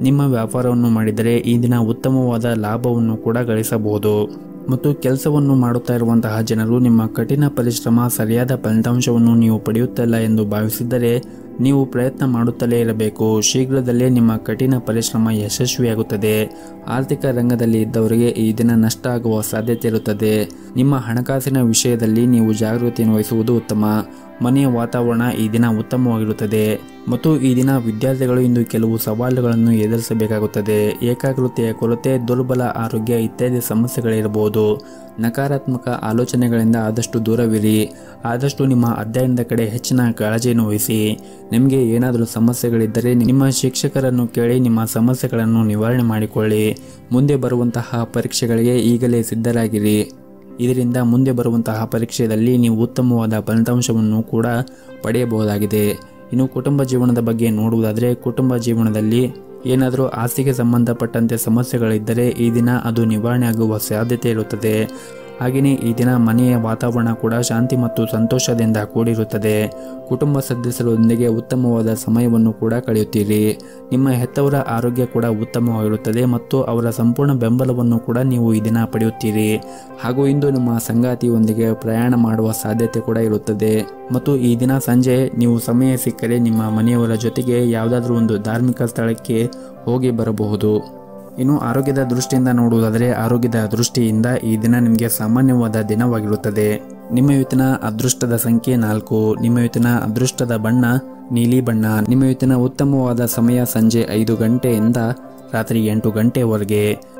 Speaker 2: ನಿಮ್ಮ ವ್ಯಾಪಾರವನ್ನು ಮಾಡಿದರೆ ಈ ದಿನ ಉತ್ತಮವಾದ ಲಾಭವನ್ನು ಕೂಡ ಗಳಿಸಬಹುದು ಮತ್ತು ಕೆಲಸವನ್ನು ಮಾಡುತ್ತಾ ಇರುವಂತಹ ಜನರು ನಿಮ್ಮ ಕಠಿಣ ಪರಿಶ್ರಮ ಸರಿಯಾದ ಫಲಿತಾಂಶವನ್ನು ನೀವು ಪಡೆಯುತ್ತಿಲ್ಲ ಎಂದು ಭಾವಿಸಿದ್ದರೆ ನೀವು ಪ್ರಯತ್ನ ಮಾಡುತ್ತಲೇ ಇರಬೇಕು ಶೀಘ್ರದಲ್ಲೇ ನಿಮ್ಮ ಕಠಿಣ ಪರಿಶ್ರಮ ಯಶಸ್ವಿಯಾಗುತ್ತದೆ ಆರ್ಥಿಕ ರಂಗದಲ್ಲಿ ಇದ್ದವರಿಗೆ ಈ ದಿನ ನಷ್ಟ ಆಗುವ ಸಾಧ್ಯತೆ ಇರುತ್ತದೆ ನಿಮ್ಮ ಹಣಕಾಸಿನ ವಿಷಯದಲ್ಲಿ ನೀವು ಜಾಗೃತಿಯನ್ನು ವಹಿಸುವುದು ಉತ್ತಮ ಮನೆಯ ವಾತಾವರಣ ಈ ದಿನ ಉತ್ತಮವಾಗಿರುತ್ತದೆ ಮತ್ತು ಈ ದಿನ ವಿದ್ಯಾರ್ಥಿಗಳು ಇಂದು ಕೆಲವು ಸವಾಲುಗಳನ್ನು ಎದುರಿಸಬೇಕಾಗುತ್ತದೆ ಏಕಾಗ್ರತೆಯ ಕೊರತೆ ದುರ್ಬಲ ಆರೋಗ್ಯ ಇತ್ಯಾದಿ ಸಮಸ್ಯೆಗಳಿರಬಹುದು ನಕಾರಾತ್ಮಕ ಆಲೋಚನೆಗಳಿಂದ ಆದಷ್ಟು ದೂರವಿರಿ ಆದಷ್ಟು ನಿಮ್ಮ ಅಧ್ಯಯನದ ಕಡೆ ಹೆಚ್ಚಿನ ಕಾಳಜಿಯನ್ನು ವಹಿಸಿ ನಿಮಗೆ ಏನಾದರೂ ಸಮಸ್ಯೆಗಳಿದ್ದರೆ ನಿಮ್ಮ ಶಿಕ್ಷಕರನ್ನು ಕೇಳಿ ನಿಮ್ಮ ಸಮಸ್ಯೆಗಳನ್ನು ನಿವಾರಣೆ ಮಾಡಿಕೊಳ್ಳಿ ಮುಂದೆ ಬರುವಂತಹ ಪರೀಕ್ಷೆಗಳಿಗೆ ಈಗಲೇ ಸಿದ್ಧರಾಗಿರಿ ಇದರಿಂದ ಮುಂದೆ ಬರುವಂತಹ ಪರೀಕ್ಷೆಯಲ್ಲಿ ನೀವು ಉತ್ತಮವಾದ ಫಲಿತಾಂಶವನ್ನು ಕೂಡ ಪಡೆಯಬಹುದಾಗಿದೆ ಇನ್ನು ಕುಟುಂಬ ಜೀವನದ ಬಗ್ಗೆ ನೋಡುವುದಾದರೆ ಕುಟುಂಬ ಜೀವನದಲ್ಲಿ ಏನಾದರೂ ಆಸ್ತಿಗೆ ಸಂಬಂಧಪಟ್ಟಂತೆ ಸಮಸ್ಯೆಗಳಿದ್ದರೆ ಈ ದಿನ ಅದು ನಿವಾರಣೆ ಆಗುವ ಸಾಧ್ಯತೆ ಇರುತ್ತದೆ ಹಾಗೆಯೇ ಈ ದಿನ ಮನೆಯ ವಾತಾವರಣ ಕೂಡ ಶಾಂತಿ ಮತ್ತು ಸಂತೋಷದಿಂದ ಕೂಡಿರುತ್ತದೆ ಕುಟುಂಬ ಸದಸ್ಯರೊಂದಿಗೆ ಉತ್ತಮವಾದ ಸಮಯವನ್ನು ಕೂಡ ಕಳೆಯುತ್ತೀರಿ ನಿಮ್ಮ ಹೆತ್ತವರ ಆರೋಗ್ಯ ಕೂಡ ಉತ್ತಮವಾಗಿರುತ್ತದೆ ಮತ್ತು ಅವರ ಸಂಪೂರ್ಣ ಬೆಂಬಲವನ್ನು ಕೂಡ ನೀವು ಈ ದಿನ ಪಡೆಯುತ್ತೀರಿ ಹಾಗೂ ಇಂದು ನಿಮ್ಮ ಸಂಗಾತಿಯೊಂದಿಗೆ ಪ್ರಯಾಣ ಮಾಡುವ ಸಾಧ್ಯತೆ ಕೂಡ ಇರುತ್ತದೆ ಮತ್ತು ಈ ದಿನ ಸಂಜೆ ನೀವು ಸಮಯ ಸಿಕ್ಕರೆ ನಿಮ್ಮ ಮನೆಯವರ ಜೊತೆಗೆ ಯಾವುದಾದ್ರೂ ಒಂದು ಧಾರ್ಮಿಕ ಸ್ಥಳಕ್ಕೆ ಹೋಗಿ ಬರಬಹುದು ಇನ್ನು ಆರೋಗ್ಯದ ದೃಷ್ಟಿಯಿಂದ ನೋಡುವುದಾದರೆ ಆರೋಗ್ಯದ ದೃಷ್ಟಿಯಿಂದ ಈ ದಿನ ನಿಮಗೆ ಸಾಮಾನ್ಯವಾದ ದಿನವಾಗಿರುತ್ತದೆ ನಿಮ್ಮ ಇವತ್ತಿನ ಅದೃಷ್ಟದ ಸಂಖ್ಯೆ ನಾಲ್ಕು ನಿಮ್ಮ ಇವತ್ತಿನ ಅದೃಷ್ಟದ ಬಣ್ಣ ನೀಲಿ ಬಣ್ಣ ನಿಮ್ಮ ಇವತ್ತಿನ ಉತ್ತಮವಾದ ಸಮಯ ಸಂಜೆ ಐದು ಗಂಟೆಯಿಂದ ರಾತ್ರಿ ಎಂಟು ಗಂಟೆವರೆಗೆ